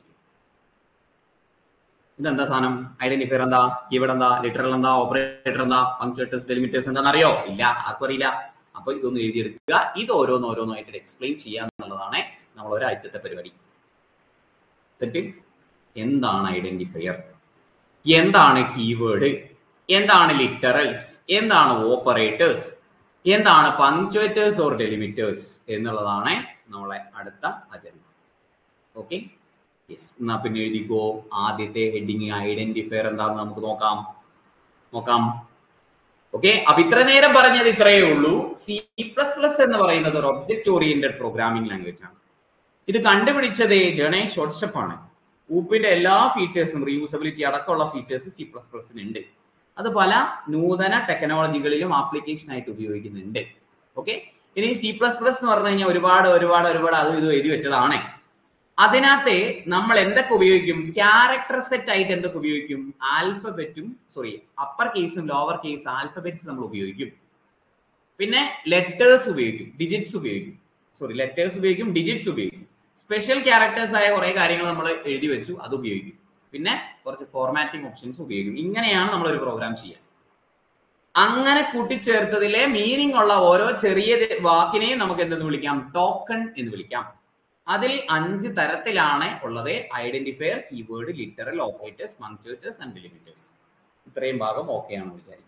Speaker 1: ഇതെന്താ സാധനം ഐഡന്റിഫയർ എന്താ കീവേഡ് എന്താ ലിറ്ററൽ എന്താ ഓപ്പറേറ്റർ എന്താ പങ്ക്ച്വേറ്റേഴ്സ് ഡെലിമിറ്റേഴ്സ് എന്താണെന്ന് അറിയോ ഇല്ല ആർക്കും അറിയില്ല അപ്പൊ ഇതൊന്ന് എഴുതിയെടുക്കുക ഇത് ഓരോന്ന് ഓരോന്നായിട്ട് എക്സ്പ്ലെയിൻ ചെയ്യുക എന്നുള്ളതാണ് നമ്മൾ ഒരാഴ്ചത്തെ പരിപാടി സെറ്റ് എന്താണ് ഐഡന്റിഫയർ എന്താണ് കീവേഡ് എന്താണ് ലിറ്ററൽസ് എന്താണ് ഓപ്പറേറ്റേഴ്സ് എന്താണ് പങ്ക്ച്വേറ്റേഴ്സ് ഓർ ഡെലിമിറ്റേഴ്സ് എന്നുള്ളതാണ് നമ്മളെ അടുത്ത അജണ്ട ഓക്കെ യെസ് എന്നാ പിന്നെ എഴുതിക്കോ ആദ്യത്തെ ഹെഡിങ് ഐഡന്റിഫയർ എന്താണെന്ന് നമുക്ക് നോക്കാം നോക്കാം ഓക്കെ അപ്പൊ ഇത്ര നേരം പറഞ്ഞത് ഇത്രയേ ഉള്ളൂ സി പ്ലസ് പ്ലസ് എന്ന് പറയുന്നത് ഒരു ഒബ്ജക്ട് ഓറിയന്റഡ് പ്രോഗ്രാമിംഗ് ലാംഗ്വേജ് ആണ് ഇത് കണ്ടുപിടിച്ചത് ജേണേഷ് ഷോട്ട്സ്റ്റപ്പ് ആണ് ഊപ്പിന്റെ എല്ലാ ഫീച്ചേഴ്സും റീയൂസബിലിറ്റി അടക്കമുള്ള ഫീച്ചേഴ്സ് സി പ്ലസ് പ്ലസിന് ഉണ്ട് അത് പല നൂതന ടെക്നോളജികളിലും ആപ്ലിക്കേഷൻ ആയിട്ട് ഉപയോഗിക്കുന്നുണ്ട് ഓക്കെ ഇനി സി പ്ലസ് പ്ലസ് എന്ന് പറഞ്ഞു കഴിഞ്ഞാൽ ഒരുപാട് ഒരുപാട് ഒരുപാട് അതും ഇതും എഴുതി വെച്ചതാണ് അതിനകത്ത് നമ്മൾ എന്തൊക്കെ ഉപയോഗിക്കും ക്യാരക്ടർ സെറ്റ് ആയിട്ട് എന്തൊക്കെ ഉപയോഗിക്കും ആൽഫബറ്റും സോറി അപ്പർ കേസും ലോവർ കേസ് ആൽഫബറ്റ്സ് നമ്മൾ ഉപയോഗിക്കും പിന്നെ ലെറ്റേഴ്സ് ഉപയോഗിക്കും ഡിജിറ്റ്സ് ഉപയോഗിക്കും സോറി ലെറ്റേഴ്സ് ഉപയോഗിക്കും ഡിജിറ്റ്സ് ഉപയോഗിക്കും സ്പെഷ്യൽ ക്യാരക്ടേഴ്സ് ആയ കുറെ കാര്യങ്ങൾ നമ്മൾ എഴുതി വെച്ചു അത് ഉപയോഗിക്കും പിന്നെ കുറച്ച് ഫോർമാറ്റിംഗ് ഓപ്ഷൻസ് ഉപയോഗിക്കും ഇങ്ങനെയാണ് നമ്മൾ ഒരു പ്രോഗ്രാം ചെയ്യുക അങ്ങനെ കൂട്ടിച്ചേർത്തതിലെ മീനിങ് ഉള്ള ഓരോ ചെറിയ വാക്കിനെയും നമുക്ക് എന്തെന്ന് വിളിക്കാം ടോക്കൺ എന്ന് വിളിക്കാം അതിൽ അഞ്ച് തരത്തിലാണ് ഉള്ളത് identifier keyword literal operators punctuators and delimiters ഇത്രയും ഭാഗം ഓക്കെ ആണെന്ന് വിചാരിക്കും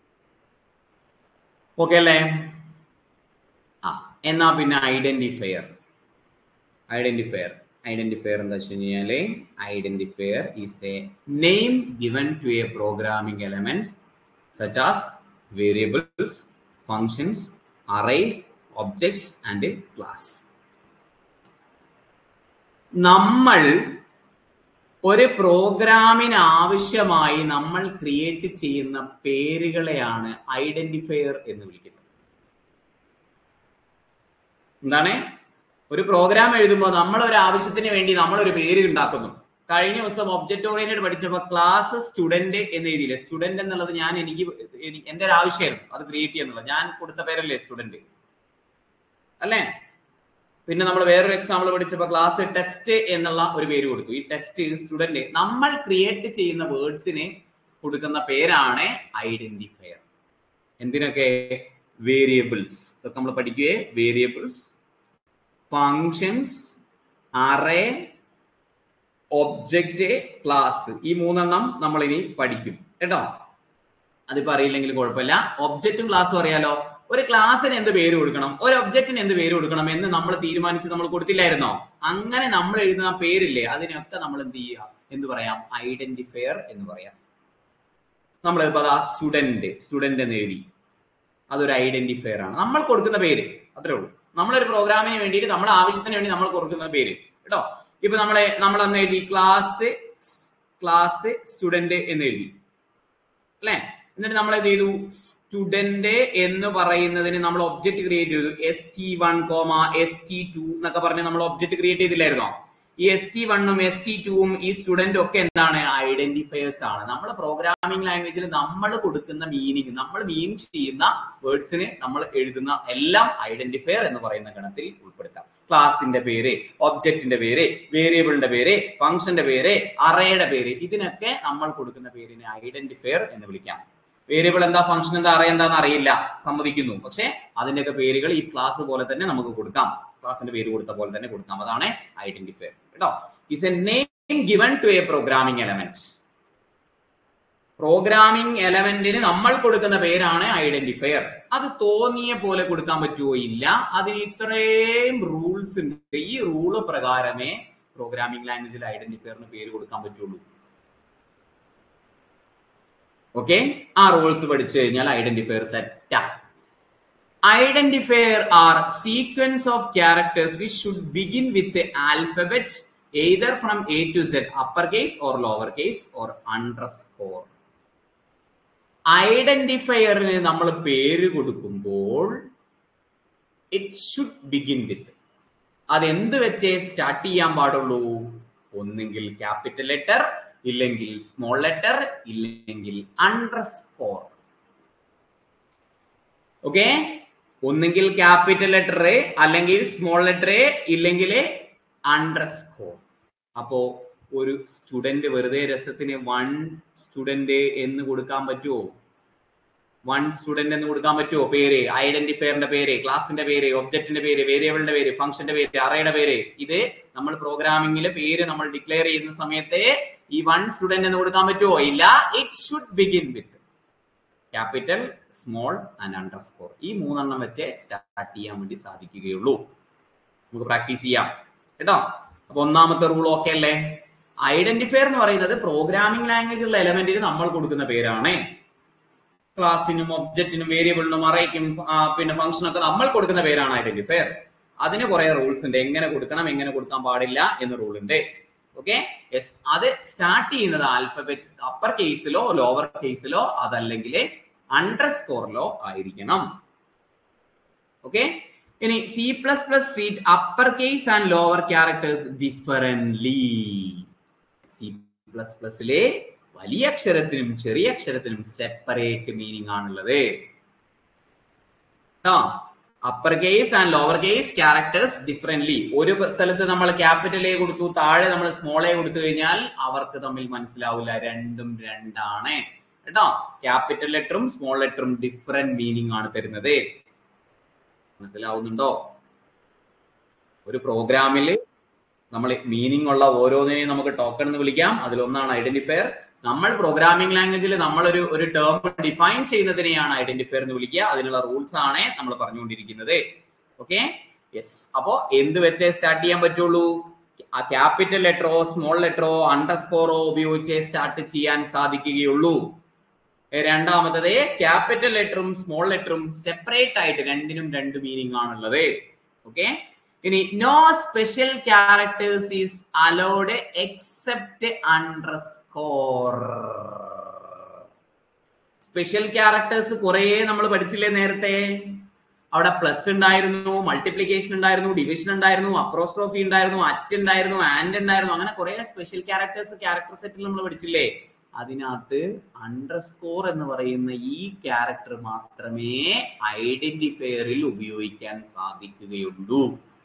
Speaker 1: ഓക്കെ അല്ലേ ആ എന്നാ പിന്നെ ഐഡന്റിഫയർ ഐഡന്റിഫയർ ഐഡന്റിഫയർ എന്താ വെച്ച് കഴിഞ്ഞാല് identifier is a name given to a programming elements such as variables functions arrays objects and class നമ്മൾ ഒരു പ്രോഗ്രാമിന് ആവശ്യമായി നമ്മൾ ക്രിയേറ്റ് ചെയ്യുന്ന പേരുകളെയാണ് ഐഡന്റിഫയർ എന്ന് വിളിക്കുന്നത് എന്താണ് ഒരു പ്രോഗ്രാം എഴുതുമ്പോൾ നമ്മൾ ഒരു ആവശ്യത്തിന് വേണ്ടി നമ്മൾ ഒരു പേര് ഉണ്ടാക്കുന്നു കഴിഞ്ഞ ദിവസം ഒബ്ജക്ട് ഓറിയന്റഡ് പഠിച്ചപ്പോൾ ക്ലാസ് സ്റ്റുഡന്റ് എന്ന് എഴുതിയില്ലേ സ്റ്റുഡന്റ് എന്നുള്ളത് ഞാൻ എനിക്ക് എനി- എന്റെ ഒരു ആവശ്യമായിരുന്നു അത് ക്രിയേറ്റ് ചെയ്യുന്നത് ഞാൻ കൊടുത്ത പേരല്ലേ സ്റ്റുഡന്റ് അല്ലേ പിന്നെ നമ്മൾ വേറൊരു എക്സാമ്പിൾ പഠിച്ചപ്പോൾ ക്ലാസ് ടെസ്റ്റ് എന്നുള്ള ഒരു പേര് കൊടുത്തു ഈ ടെസ്റ്റ് സ്റ്റുഡന്റ് നമ്മൾ ക്രിയേറ്റ് ചെയ്യുന്ന വേർഡ്സിന് കൊടുക്കുന്ന പേരാണ് ഐഡന്റിഫയർ എന്തിനൊക്കെ വേരിയബിൾസ് ഇതൊക്കെ നമ്മൾ പഠിക്കുകയെ variables functions array object class ഈ മൂന്നെണ്ണം നമ്മൾ ഇനി പഠിക്കും കേട്ടോ അതിപ്പോ അറിയില്ലെങ്കിൽ കുഴപ്പമില്ല ഒബ്ജക്റ്റും ക്ലാസ്സും അറിയാലോ ഒരു ക്ലാസ്സിന് എന്ത് പേര് കൊടുക്കണം ഒരു ഒബ്ജക്റ്റിന് എന്ത് പേര് കൊടുക്കണം എന്ന് നമ്മൾ തീരുമാനിച്ച് നമ്മൾ കൊടുത്തില്ലായിരുന്നോ അങ്ങനെ നമ്മൾ എഴുതുന്ന പേരില്ലേ അതിനൊക്കെ നമ്മൾ എന്ത് ചെയ്യുക എന്ന് പറയാം ഐഡന്റിഫയർ എന്ന് പറയാം നമ്മൾ ഇപ്പൊ അതാ സ്റ്റുഡന്റ് സ്റ്റുഡന്റ് എന്ന് എഴുതി അതൊരു ഐഡന്റിഫയർ ആണ് നമ്മൾ കൊടുക്കുന്ന പേര് അത്രേ ഉള്ളൂ നമ്മളൊരു പ്രോഗ്രാമിന് വേണ്ടിയിട്ട് നമ്മുടെ ആവശ്യത്തിന് വേണ്ടി നമ്മൾ കൊടുക്കുന്ന പേര് കേട്ടോ ഇപ്പൊ നമ്മളെ നമ്മൾ അന്ന് എഴുതി ക്ലാസ് ക്ലാസ് സ്റ്റുഡന്റ് എന്ന് എഴുതി അല്ലെ എന്നിട്ട് നമ്മൾ എന്ത് ചെയ്തു സ്റ്റുഡന്റ് എന്ന് പറയുന്നതിന് നമ്മൾ ഒബ്ജക്ട് ക്രിയേറ്റ് ചെയ്തു S T one comma S T two എന്നൊക്കെ പറഞ്ഞ് നമ്മൾ ഒബ്ജക്ട് ക്രിയേറ്റ് ചെയ്തില്ലായിരുന്നോ ഈ എസ് ടി വണ്ണും എസ് ടി ടുവും ഈ സ്റ്റുഡന്റും ഒക്കെ എന്താണ് ഐഡന്റിഫയേഴ്സ് ആണ് നമ്മൾ പ്രോഗ്രാമിംഗ് ലാംഗ്വേജിൽ നമ്മൾ കൊടുക്കുന്ന മീനിങ് നമ്മൾ മീൻ ചെയ്യുന്ന വേർഡ്സിന് നമ്മൾ എഴുതുന്ന എല്ലാം ഐഡന്റിഫയർ എന്ന് പറയുന്ന ഗണത്തിൽ ഉൾപ്പെടുത്താം ക്ലാസിന്റെ പേര് ഒബ്ജക്റ്റിന്റെ പേര് വേരിയബിളിന്റെ പേര് ഫംഗ്ഷന്റെ പേര് അറയുടെ പേര് ഇതിനൊക്കെ നമ്മൾ കൊടുക്കുന്ന പേരിനെ ഐഡന്റിഫയർ എന്ന് വിളിക്കാം വേരിയബിൾ എന്താ ഫംഗ്ഷൻ എന്താ അറേ എന്താന്ന് അറിയില്ല സമ്മതിക്കുന്നു പക്ഷെ അതിന്റെയൊക്കെ പേരുകൾ ഈ ക്ലാസ് പോലെ തന്നെ നമുക്ക് കൊടുക്കാം ക്ലാസിന്റെ പേര് കൊടുത്ത പോലെ തന്നെ കൊടുക്കാം അതാണ് ഐഡന്റിഫയർ കേട്ടോ is a name given to a programming element programming എലമെന്റിന് നമ്മൾ കൊടുക്കുന്ന പേരാണ് ഐഡന്റിഫയർ അത് തോന്നിയ പോലെ കൊടുക്കാൻ പറ്റുമോ ഇല്ല അതിന് ഇത്രയും റൂൾസ് ഉണ്ട് ഈ റൂള് പ്രകാരമേ പ്രോഗ്രാമിംഗ് ലാംഗ്വേജിൽ ഐഡന്റിഫയറിന് പേര് കൊടുക്കാൻ പറ്റുള്ളൂ ഓക്കെ ആ റൂൾസ് പഠിച്ചു കഴിഞ്ഞാൽ ഐഡന്റിഫയർ സെറ്റാ identifier are sequence of characters which should begin with alphabet either from A to Z upper case or lower case or under underscore ഐഡന്റിഫയറിന് നമ്മൾ പേര് കൊടുക്കുമ്പോൾ ഇറ്റ് ഷുഡ് ബിഗിൻ വിത്ത് അതെന്ത് വെച്ചേ സ്റ്റാർട്ട് ചെയ്യാൻ പാടുള്ളൂ ഒന്നെങ്കിൽ ക്യാപിറ്റൽ ലെറ്റർ ഇല്ലെങ്കിൽ സ്മോൾ ലെറ്റർ ഇല്ലെങ്കിൽ അണ്ടർ സ്കോർ ഓക്കെ ഒന്നെങ്കിൽ ക്യാപിറ്റൽ ലെറ്റർ അല്ലെങ്കിൽ സ്മോൾ ലെറ്റർ ഇല്ലെങ്കിൽ അണ്ടർ സ്കോർ അപ്പോ ഒരു സ്റ്റുഡന്റ് വെറുതെ രസത്തിന് വൺ സ്റ്റുഡന്റ് എന്ന് കൊടുക്കാൻ പറ്റുമോ വൺ സ്റ്റുഡന്റ് എന്ന് കൊടുക്കാൻ പറ്റുമോ പേര് ഐഡന്റിഫയറിന്റെ പേര് ക്ലാസിന്റെ പേര് ഒബ്ജക്റ്റിന്റെ പേര് വേരിയബിളിന്റെ പേര് ഫംഗ്ഷന്റെ പേര് അറയുടെ പേര് ഇത് നമ്മൾ പ്രോഗ്രാമിംഗിലെ പേര് നമ്മൾ ഡിക്ലെയർ ചെയ്യുന്ന സമയത്ത് ഈ വൺ സ്റ്റുഡന്റ് എന്ന് കൊടുക്കാൻ പറ്റുമോ ഇല്ല it should begin with capital small and under underscore ഈ മൂന്നെണ്ണം വെച്ച് സ്റ്റാർട്ട് ചെയ്യാൻ വേണ്ടി സാധിക്കുകയുള്ളൂ നമുക്ക് പ്രാക്ടീസ് ചെയ്യാം കേട്ടോ അപ്പൊ ഒന്നാമത്തെ റൂൾ ഓക്കെ അല്ലേ ഐഡന്റിഫയർ എന്ന് പറയുന്നത് പ്രോഗ്രാമിംഗ് ലാംഗ്വേജിലുള്ള എലമെന്റിന് നമ്മൾ കൊടുക്കുന്ന പേരാണ് ക്ലാസ്സിനും ഒബ്ജക്റ്റിനും വേരിയബിളിനും അറേക്കും പിന്നെ ഫംഗ്ഷനൊക്കെ നമ്മൾ കൊടുക്കുന്ന പേരാണ് ഐഡന്റിഫയർ അതിന് കുറെ റൂൾസ് ഉണ്ട് എങ്ങനെ കൊടുക്കണം എങ്ങനെ കൊടുക്കാൻ പാടില്ല എന്ന് റൂൾ ഉണ്ട് ഓക്കെ യെസ് അത് സ്റ്റാർട്ട് ചെയ്യുന്നത് ആൽഫബറ്റ് അപ്പർ കേസിലോ ലോവർ കേസിലോ അതല്ലെങ്കിൽ അണ്ടർ സ്കോറിലോ ആയിരിക്കണം ഓക്കെ ഇനി C plus plus treat upper case and lower characters differently C plus പ്ലസിലെ വലിയ അക്ഷരത്തിനും ചെറിയ അക്ഷരത്തിനും സെപ്പറേറ്റ് മീനിങ് ആണുള്ളത് കേട്ടോ upper case and lower case characters differently ഒരു സ്ഥലത്ത് നമ്മൾ ക്യാപിറ്റൽ എ കൊടുത്തു താഴെ നമ്മൾ സ്മോൾ എ കൊടുത്തു കഴിഞ്ഞാൽ അവർക്ക് തമ്മിൽ മനസ്സിലാവില്ല രണ്ടും രണ്ടാണ് കേട്ടോ ക്യാപിറ്റൽ ലെറ്ററും സ്മോൾ ലെറ്ററും ഡിഫറെന്റ് മീനിങ് ആണ് തരുന്നത് മനസ്സിലാവുന്നുണ്ടോ ഒരു പ്രോഗ്രാമിൽ നമ്മൾ മീനിങ് ഉള്ള ഓരോന്നിനെയും നമുക്ക് ടോക്കൺ എന്ന് വിളിക്കാം അതിലൊന്നാണ് ഐഡന്റിഫയർ നമ്മൾ പ്രോഗ്രാമിംഗ് ലാംഗ്വേജിൽ നമ്മൾ ഒരു ഒരു ടേം ഡിഫൈൻ ചെയ്യുന്നതിനെയാണ് ഐഡന്റിഫയർ എന്ന് വിളിക്കുക അതിനുള്ള റൂൾസ് ആണ് നമ്മൾ പറഞ്ഞുകൊണ്ടിരിക്കുന്നത് ഓക്കെ യെസ് അപ്പോ എന്ത് വെച്ചേ സ്റ്റാർട്ട് ചെയ്യാൻ പറ്റുള്ളൂ ആ ക്യാപിറ്റൽ ലെറ്ററോ സ്മോൾ ലെറ്ററോ അണ്ടർ സ്കോറോ ഉപയോഗിച്ചേ സ്റ്റാർട്ട് ചെയ്യാൻ സാധിക്കുകയുള്ളൂ രണ്ടാമത്തത് ക്യാപിറ്റൽ ലെറ്ററും സ്മോൾ ലെറ്ററും സെപ്പറേറ്റ് ആയിട്ട് രണ്ടിനും രണ്ട് മീനിങ് ആണുള്ളത് ഓക്കെ ഇനി no special characters is allowed except under score special characters കുറെ നമ്മൾ പഠിച്ചില്ലേ നേരത്തെ അവിടെ പ്ലസ് ഉണ്ടായിരുന്നു മൾട്ടിപ്ലിക്കേഷൻ ഉണ്ടായിരുന്നു ഡിവിഷൻ ഉണ്ടായിരുന്നു അപ്രോസ്ട്രോഫി ഉണ്ടായിരുന്നു അറ്റ് ഉണ്ടായിരുന്നു ആൻഡ് ഉണ്ടായിരുന്നു അങ്ങനെ കുറെ സ്പെഷ്യൽ ക്യാരക്ടേഴ്സ് ക്യാരക്ടർ സെറ്റിൽ നമ്മൾ പഠിച്ചില്ലേ അതിനകത്ത് അണ്ടർസ്കോർ എന്ന് പറയുന്ന ഈ ക്യാരക്ടർ മാത്രമേ ഐഡന്റിഫയറിൽ ഉപയോഗിക്കാൻ സാധിക്കുകയുള്ളൂ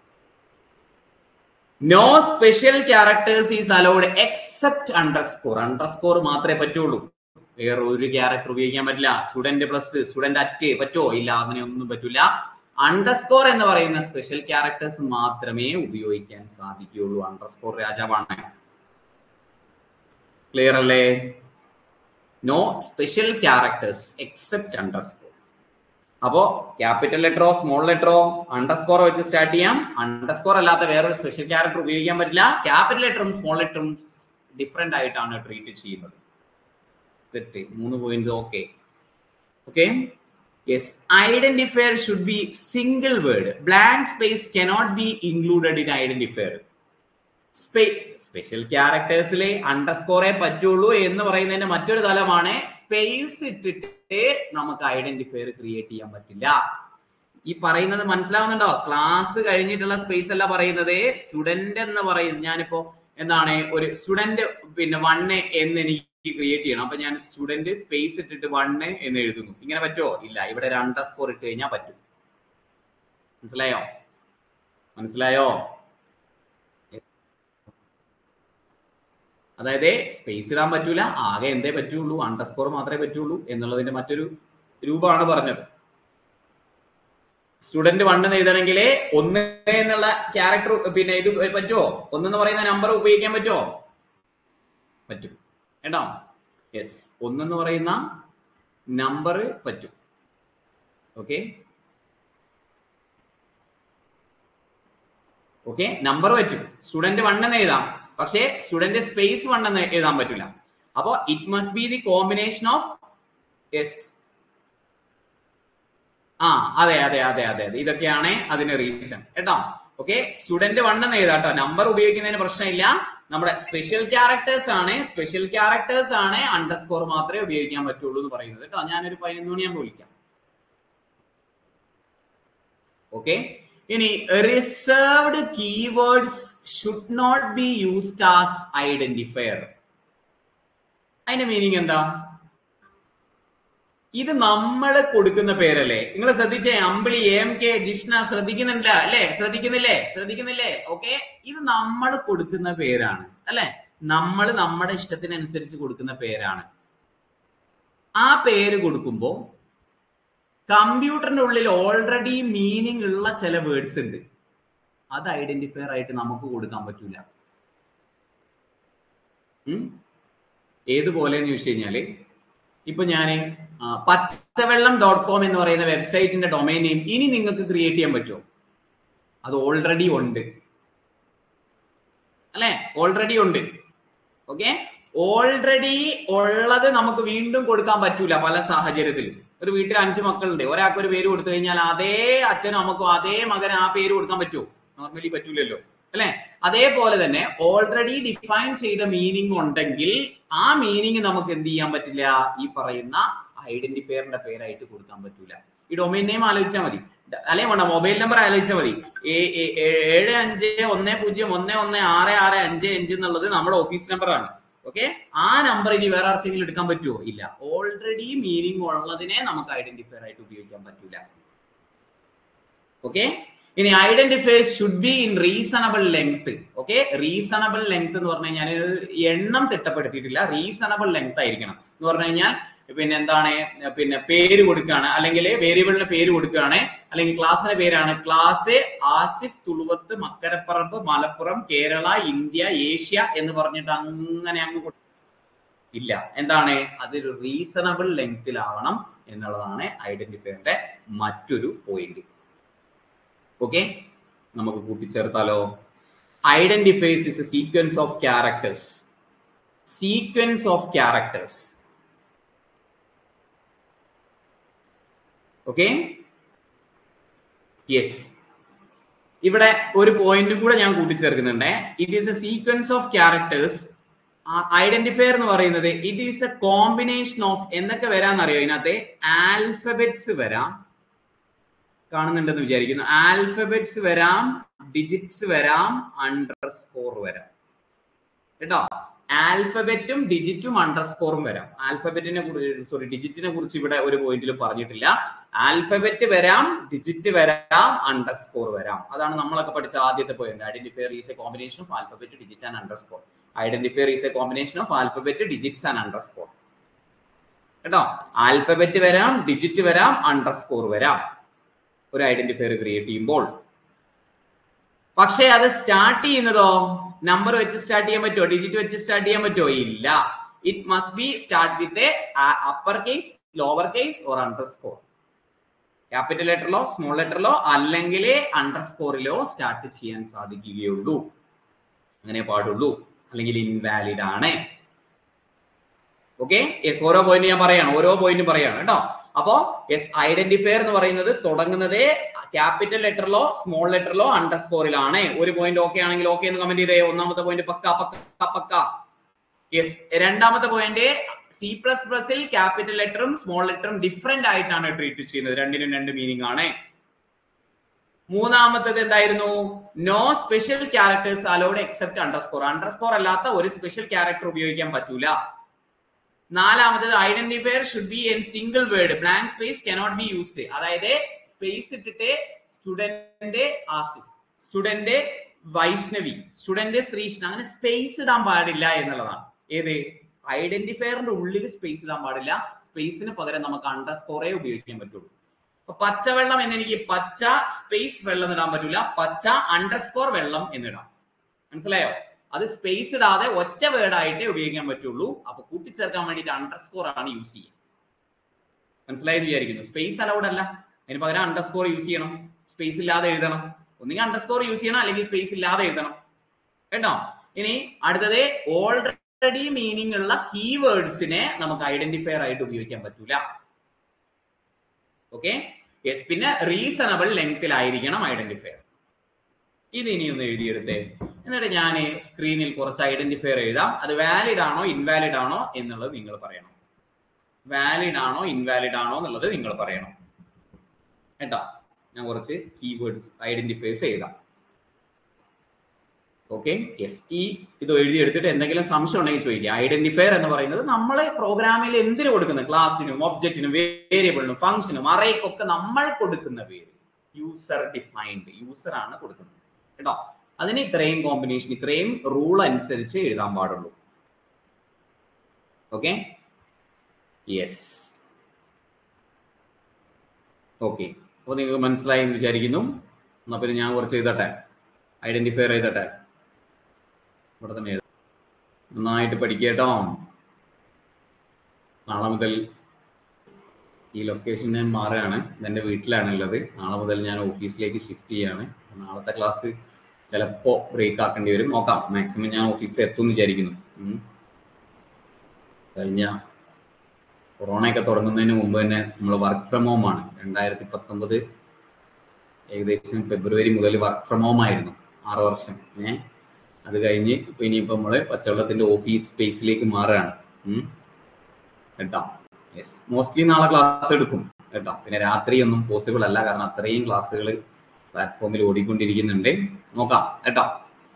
Speaker 1: no special characters is allowed except underscore underscore മാത്രമേ പറ്റുള്ളൂ വേറെ ഒരു ക്യാരക്ടർ ഉപയോഗിക്കാൻ പറ്റില്ല സ്റ്റുഡന്റ് പ്ലസ് സ്റ്റുഡന്റ് അറ്റ് പറ്റുമോ ഇല്ല അങ്ങനെ ഒന്നും പറ്റില്ല അണ്ടർസ്കോർ എന്ന് പറയുന്ന സ്പെഷ്യൽ ക്യാരക്ടേഴ്സ് മാത്രമേ ഉപയോഗിക്കാൻ സാധിക്കുകയുള്ളൂ അണ്ടർസ്കോർ രാജാവാണ് ക്ലിയർ അല്ലേ no special characters except underscore അപ്പോ ക്യാപിറ്റൽ ലെറ്ററോ സ്മോൾ ലെറ്ററോ അണ്ടർസ്കോർ വെച്ച് സ്റ്റാർട്ട് ചെയ്യാം അണ്ടർസ്കോർ അല്ലാത്ത വേറൊരു സ്പെഷ്യൽ ക്യാരക്ടർ ഉപയോഗിക്കാൻ പറ്റില്ല ക്യാപിറ്റൽ ലെറ്ററും സ്മോൾ ലെറ്ററും ഡിഫറെന്റ് ആയിട്ടാണ് ട്രീറ്റ് ചെയ്യുന്നത് തെറ്റ് മൂന്ന് point okay okay yes identifier should be single word blank space cannot be included in identifier special ക്യാരക്ടേഴ്സിലെ അണ്ടർസ്കോറേ പറ്റുള്ളൂ എന്ന് പറയുന്നതിന്റെ മറ്റൊരു തലമാണ് സ്പേസ് ഇട്ടിട്ട് നമുക്ക് ഐഡന്റിഫയർ ക്രിയേറ്റ് ചെയ്യാൻ പറ്റില്ല ഈ പറയുന്നത് മനസ്സിലാവുന്നുണ്ടോ ക്ലാസ് കഴിഞ്ഞിട്ടുള്ള സ്പേസ് അല്ല പറയുന്നത് സ്റ്റുഡന്റ് എന്ന് പറയുന്നത് ഞാനിപ്പോ എന്താണ് ഒരു സ്റ്റുഡന്റ് പിന്നെ വണ്ണ് എന്ന് എനിക്ക് ക്രിയേറ്റ് ചെയ്യണം അപ്പൊ ഞാൻ സ്റ്റുഡന്റ് സ്പേസ് ഇട്ടിട്ട് വണ്ണ് എന്ന് എഴുതുന്നു ഇങ്ങനെ പറ്റുമോ ഇല്ല ഇവിടെ ഒരു അണ്ടർസ്കോർ ഇട്ട് കഴിഞ്ഞാൽ പറ്റും മനസ്സിലായോ മനസ്സിലായോ അതായത് സ്പേസ് ഇടാൻ പറ്റൂല ആകെ എന്തേ പറ്റുള്ളൂ അണ്ടർസ്കോർ മാത്രമേ പറ്റുള്ളൂ എന്നുള്ളതിന്റെ മറ്റൊരു രൂപമാണ് പറഞ്ഞത് സ്റ്റുഡന്റ് വൺ എന്ന് എഴുതണമെങ്കിൽ ഒന്ന് എന്നുള്ള ക്യാരക്ടർ പിന്നെ ഇത് പറ്റുമോ ഒന്നെന്ന് പറയുന്ന നമ്പർ ഉപയോഗിക്കാൻ പറ്റുമോ പറ്റും കേട്ടോ യെസ് ഒന്നെന്ന് പറയുന്ന നമ്പർ പറ്റും ഓക്കെ ഓക്കെ നമ്പർ പറ്റും സ്റ്റുഡന്റ് വൺ എന്ന് എഴുതാം പക്ഷേ സ്റ്റുഡന്റ് സ്പേസ് വൺ എന്ന് എഴുതാൻ പറ്റില്ല അപ്പോ it must be the combination of yes ആ അതെ അതെ അതെ അതെ അതെ ഇതൊക്കെയാണ് അതിന് റീസൺ കേട്ടോ ഓക്കെ സ്റ്റുഡന്റ് വൺ എന്ന് എഴുതാം കേട്ടോ നമ്പർ ഉപയോഗിക്കുന്നതിന് പ്രശ്നമില്ല നമ്മുടെ സ്പെഷ്യൽ ക്യാരക്ടേഴ്സ് ആണ് സ്പെഷ്യൽ ക്യാരക്ടേഴ്സ് ആണ് അണ്ടർസ്കോർ മാത്രമേ ഉപയോഗിക്കാൻ പറ്റുള്ളൂ എന്ന് പറയുന്നത് കേട്ടോ ഞാനൊരു പതിനൊന്ന് മണിയാകുമ്പോൾ വിളിക്കാം ഓക്കെ ഇനി reserved keywords should not be used as identifier അതിന്റെ മീനിങ് എന്താ ഇത് നമ്മൾ കൊടുക്കുന്ന പേരല്ലേ നിങ്ങൾ ശ്രദ്ധിച്ചേ അമ്പിളി എം കെ ജിഷ്ണ ശ്രദ്ധിക്കുന്നില്ല അല്ലേ ശ്രദ്ധിക്കുന്നില്ലേ ശ്രദ്ധിക്കുന്നില്ലേ ഓക്കെ ഇത് നമ്മൾ കൊടുക്കുന്ന പേരാണ് അല്ലെ നമ്മൾ നമ്മുടെ ഇഷ്ടത്തിനനുസരിച്ച് കൊടുക്കുന്ന പേരാണ് ആ പേര് കൊടുക്കുമ്പോ കമ്പ്യൂട്ടറിന്റെ ഉള്ളിൽ ഓൾറെഡി മീനിങ് ഉള്ള ചില വേർഡ്സ് ഉണ്ട് അത് ഐഡന്റിഫയർ ആയിട്ട് നമുക്ക് കൊടുക്കാൻ പറ്റൂല ഏതുപോലെ എന്ന് ചോദിച്ചു കഴിഞ്ഞാല് ഇപ്പൊ ഞാൻ പച്ചവെള്ളം ഡോട്ട് കോം എന്ന് പറയുന്ന വെബ്സൈറ്റിന്റെ ഡൊമൈൻ നെയിം ഇനി നിങ്ങൾക്ക് ക്രിയേറ്റ് ചെയ്യാൻ പറ്റുമോ അത് ഓൾറെഡി ഉണ്ട് അല്ലെ ഓൾറെഡി ഉണ്ട് ഓക്കെ ഓൾറെഡി ഉള്ളത് നമുക്ക് വീണ്ടും കൊടുക്കാൻ പറ്റൂല പല സാഹചര്യത്തിലും ഒരു വീട്ടിൽ അഞ്ച് മക്കളുണ്ട് ഒരാൾക്ക് ഒരു പേര് കൊടുത്തു കഴിഞ്ഞാൽ അതേ അച്ഛനും അമ്മക്കും അതേ മകന് ആ പേര് കൊടുക്കാൻ പറ്റുമോ നോർമലി പറ്റൂലല്ലോ അല്ലെ അതേപോലെ തന്നെ ഓൾറെഡി ഡിഫൈൻ ചെയ്ത മീനിങ് ഉണ്ടെങ്കിൽ ആ മീനിങ് നമുക്ക് എന്ത് ചെയ്യാൻ പറ്റില്ല ഈ പറയുന്ന ഐഡന്റിഫയറിന്റെ പേരായിട്ട് കൊടുക്കാൻ പറ്റൂല ഈ ഡൊമൈൻ നെയിം ആലോചിച്ചാൽ മതി അല്ലെ വേണ്ട മൊബൈൽ നമ്പർ ആലോചിച്ചാൽ മതി ഏ- ഏ- ഏ- ഏഴ് അഞ്ച് ഒന്ന് പൂജ്യം ഒന്ന് ഒന്ന് ആറ് ആറ് അഞ്ച് അഞ്ച് എന്നുള്ളത് നമ്മുടെ ഓഫീസ് നമ്പറാണ് ഓക്കെ ആ നമ്പർ ഇനി വേറെ ആർക്കെങ്കിലും എടുക്കാൻ പറ്റുമോ ഇല്ല ഓൾറെഡി മീനിങ് ഉള്ളതിനെ നമുക്ക് ഐഡന്റിഫയർ ആയിട്ട് ഉപയോഗിക്കാൻ പറ്റൂല ഓക്കെ ഇനി identifiers should be in reasonable length okay reasonable length എന്ന് പറഞ്ഞു കഴിഞ്ഞാൽ എണ്ണം തിട്ടപ്പെടുത്തിയിട്ടില്ല റീസണബിൾ ലെങ്ത് ആയിരിക്കണം എന്ന് പറഞ്ഞു കഴിഞ്ഞാൽ പിന്നെ എന്താണ് പിന്നെ പേര് കൊടുക്കുകയാണ് അല്ലെങ്കിൽ വേരിയബിളിന് പേര് കൊടുക്കുകയാണ് അല്ലെങ്കിൽ ക്ലാസ്സിന്റെ പേരാണ് class Asif Thuluvath Makkaraparamba Malappuram Kerala India Asia എന്ന് പറഞ്ഞിട്ട് അങ്ങനെ അങ്ങ് കൊടു- ഇല്ല എന്താണ് അതൊരു റീസണബിൾ ലെങ്തിലാവണം എന്നുള്ളതാണ് ഐഡന്റിഫയറിന്റെ മറ്റൊരു പോയിന്റ് ഓക്കെ നമുക്ക് കൂട്ടിച്ചേർത്താലോ identifies is a sequence of characters sequence of characters okay yes ഇവിടെ ഒരു പോയിന്റ് കൂടെ ഞാൻ കൂട്ടിച്ചേർക്കുന്നുണ്ട് it is a sequence of characters identifier എന്ന് പറയുന്നത് it is a combination of എന്തൊക്കെ വരാന്നറിയോ ഇതിനകത്ത് ആൽഫബറ്റ്സ് വരാം കാണുന്നുണ്ടെന്ന് വിചാരിക്കുന്നു ആൽഫബറ്റ്സ് വരാം ഡിജിറ്റ്സ് വരാം അണ്ടർ സ്കോർ വരാം കേട്ടോ ആൽഫബറ്റും ഡിജിറ്റും അണ്ടർസ്കോറും വരാം ആൽഫബറ്റിനെ കുറിച്ച് സോറി ഡിജിറ്റിനെ കുറിച്ച് ഇവിടെ ഒരു പോയിന്റിൽ പറഞ്ഞിട്ടില്ല ആൽഫബറ്റ് വരാം ഡിജിറ്റ് വരാം അണ്ടർസ്കോർ വരാം അതാണ് നമ്മളൊക്കെ പഠിച്ച ആദ്യത്തെ point identifier is a combination of alphabet digit and underscore identifier is a combination of alphabet digits and underscore കേട്ടോ ആൽഫബറ്റ് വരാം ഡിജിറ്റ് വരാം അണ്ടർസ്കോർ വരാം ഒരു ഐഡന്റിഫയർ ക്രിയേറ്റ് ചെയ്യുമ്പോൾ പക്ഷേ അത് സ്റ്റാർട്ട് ചെയ്യുന്നതോ നമ്പർ വെച്ച് സ്റ്റാർട്ട് ചെയ്യാൻ പറ്റുമോ ഡിജിറ്റ് വെച്ച് സ്റ്റാർട്ട് ചെയ്യാൻ പറ്റുമോ ഇല്ല it must be start with upper case lower case or under score capital ലെറ്ററിലോ സ്മോൾ ലെറ്ററിലോ അല്ലെങ്കിൽ അണ്ടർ സ്കോറിലോ സ്റ്റാർട്ട് ചെയ്യാൻ സാധിക്കുകയുള്ളൂ അങ്ങനെ പാടുള്ളൂ അല്ലെങ്കിൽ ഇൻവാലിഡ് ആണ് ഓക്കെ യെസ് ഓരോ പോയിന്റ് ഞാൻ പറയാണ് ഓരോ പോയിന്റും പറയാണ് കേട്ടോ അപ്പോ യെസ് ഐഡന്റിഫയർ എന്ന് പറയുന്നത് തുടങ്ങുന്നത് ക്യാപിറ്റൽ ലെറ്ററിലോ സ്മോൾ ലെറ്ററിലോ അണ്ടർ സ്കോറിലാണ് ഒരു പോയിന്റ് ഓക്കെ ആണെങ്കിൽ ഓക്കെ എന്ന് കമന്റ് ചെയ്തേ ഒന്നാമത്തെ പോയിന്റ് പക്ക പക്ക പക്ക യെസ് രണ്ടാമത്തെ പോയിന്റ് സി പ്ലസ് പ്ലസിൽ ക്യാപിറ്റൽ ലെറ്ററും സ്മോൾ ലെറ്ററും ഡിഫറെന്റ് ആയിട്ടാണ് ട്രീറ്റ് ചെയ്യുന്നത് രണ്ടിനും രണ്ട് മീനിങ് ആണ് മൂന്നാമത്തത് എന്തായിരുന്നു no special characters allowed except underscore underscore അല്ലാത്ത ഒരു സ്പെഷ്യൽ ക്യാരക്ടർ ഉപയോഗിക്കാൻ പറ്റൂല നാലാമത്തത് identifier should be an single word blank space cannot be used അതായത് സ്പേസ് ഇട്ടിട്ട് student Asif student Vaishnavi student Shreeshna അങ്ങനെ സ്പേസ് ഇടാൻ പാടില്ല എന്നുള്ളതാണ് ഏത് ഐഡന്റിഫയറിന്റെ ഉള്ളിൽ സ്പേസ് ഇടാൻ പാടില്ല സ്പേസിന് പകരം നമുക്ക് അണ്ടർസ്കോറേ ഉപയോഗിക്കാൻ പറ്റുള്ളൂ അപ്പൊ പച്ചവെള്ളം എന്നെനിക്ക് പച്ച സ്പേസ് വെള്ളം ഇടാൻ പറ്റൂല പച്ച അണ്ടർസ്കോർ വെള്ളം എന്നിടാം മനസ്സിലായോ അത് സ്പേസ് ഇടാതെ ഒറ്റ വേർഡ് ആയിട്ടേ ഉപയോഗിക്കാൻ പറ്റുള്ളൂ അപ്പൊ കൂട്ടിച്ചേർക്കാൻ വേണ്ടിയിട്ട് അണ്ടർസ്കോർ ആണ് യൂസ് ചെയ്യുക മനസ്സിലായെന്ന് വിചാരിക്കുന്നു സ്പേസ് അലൗഡ് അല്ല അതിന് പകരം അണ്ടർസ്കോർ യൂസ് ചെയ്യണം സ്പേസ് ഇല്ലാതെ എഴുതണം ഒന്നുകിൽ അണ്ടർസ്കോർ യൂസ് ചെയ്യണം അല്ലെങ്കിൽ സ്പേസ് ഇല്ലാതെ എഴുതണം കേട്ടോ ഇനി അടുത്തത് ഓൾറെഡി മീനിങ് ഉള്ള കീവേഡ്സിനെ നമുക്ക് ഐഡന്റിഫയർ ആയിട്ട് ഉപയോഗിക്കാൻ പറ്റൂല ഓക്കെ യെസ് പിന്നെ റീസണബിൾ ലെങ്തിലായിരിക്കണം ഐഡന്റിഫയർ ഇത് ഇനി ഒന്ന് എഴുതിയെടുത്തേ എന്നിട്ട് ഞാൻ സ്ക്രീനിൽ കുറച്ച് ഐഡന്റിഫയർ എഴുതാം അത് വാലിഡ് ആണോ ഇൻവാലിഡ് ആണോ എന്നുള്ളത് നിങ്ങൾ പറയണം വാലിഡ് ആണോ ഇൻവാലിഡ് ആണോ എന്നുള്ളത് നിങ്ങൾ പറയണം കേട്ടോ ഞാൻ കുറച്ച് കീവേഡ്സ് ഐഡന്റിഫയേഴ്സ് എഴുതാം ഓക്കെ യെസ് ഈ ഇത് എഴുതി എടുത്തിട്ട് എന്തെങ്കിലും സംശയം ഉണ്ടെങ്കിൽ ചോദിക്കുക ഐഡന്റിഫയർ എന്ന് പറയുന്നത് നമ്മൾ പ്രോഗ്രാമിൽ എന്തിനു കൊടുക്കുന്ന ക്ലാസ്സിനും ഒബ്ജക്റ്റിനും വേരിയബിളിനും ഫംഗ്ഷനും അറേക്കൊക്കെ നമ്മൾ കൊടുക്കുന്ന പേര് യൂസർ ഡിഫൈൻഡ് യൂസർ ആണ് കൊടുക്കുന്നത് കേട്ടോ അതിന് ഇത്രയും കോമ്പിനേഷൻ ഇത്രയും റൂൾ അനുസരിച്ച് എഴുതാൻ പാടുള്ളൂ ഓക്കെ യെസ് ഓക്കെ അപ്പോൾ നിങ്ങൾക്ക് മനസ്സിലായി എന്ന് വിചാരിക്കുന്നു എന്നാ പിന്നെ ഞാൻ കുറച്ച് എഴുതട്ടെ ഐഡന്റിഫയർ എഴുതട്ടെ ഇവിടെ തന്നെ എഴുതാം നന്നായിട്ട് പഠിക്കേട്ടോ നാളെ മുതൽ ഈ ലൊക്കേഷൻ ഞാൻ മാറുകയാണ് ഇതെൻ്റെ വീട്ടിലാണുള്ളത് നാളെ മുതൽ ഞാൻ ഓഫീസിലേക്ക് ഷിഫ്റ്റ് ചെയ്യാണ് നാളത്തെ ക്ലാസ് ചിലപ്പോൾ ബ്രേക്ക് ആക്കേണ്ടി വരും നോക്കാം മാക്സിമം ഞാൻ ഓഫീസിൽ എത്തും എന്ന് വിചാരിക്കുന്നു ഉം. കഴിഞ്ഞ കൊറോണയൊക്കെ തുടങ്ങുന്നതിന് മുമ്പ് തന്നെ നമ്മൾ വർക്ക് ഫ്രം ഹോം ആണ് രണ്ടായിരത്തി പത്തൊമ്പത് ഏകദേശം ഫെബ്രുവരി മുതൽ വർക്ക് ഫ്രം ഹോം ആയിരുന്നു ആറ് വർഷം ഏഹ് അത് കഴിഞ്ഞ് ഇപ്പൊ ഇനിയിപ്പോ നമ്മള് പച്ചവെള്ളത്തിന്റെ ഓഫീസ് സ്പേസിലേക്ക് മാറുകയാണ് ഉം. കേട്ടോ യെസ് മോസ്റ്റ്ലി നാളെ ക്ലാസ് എടുക്കും കേട്ടോ പിന്നെ രാത്രി ഒന്നും പോസിബിൾ അല്ല കാരണം അത്രയും ക്ലാസ്സുകൾ പ്ലാറ്റ്ഫോമിൽ ഓടിക്കൊണ്ടിരിക്കുന്നുണ്ട് നോക്കാം കേട്ടോ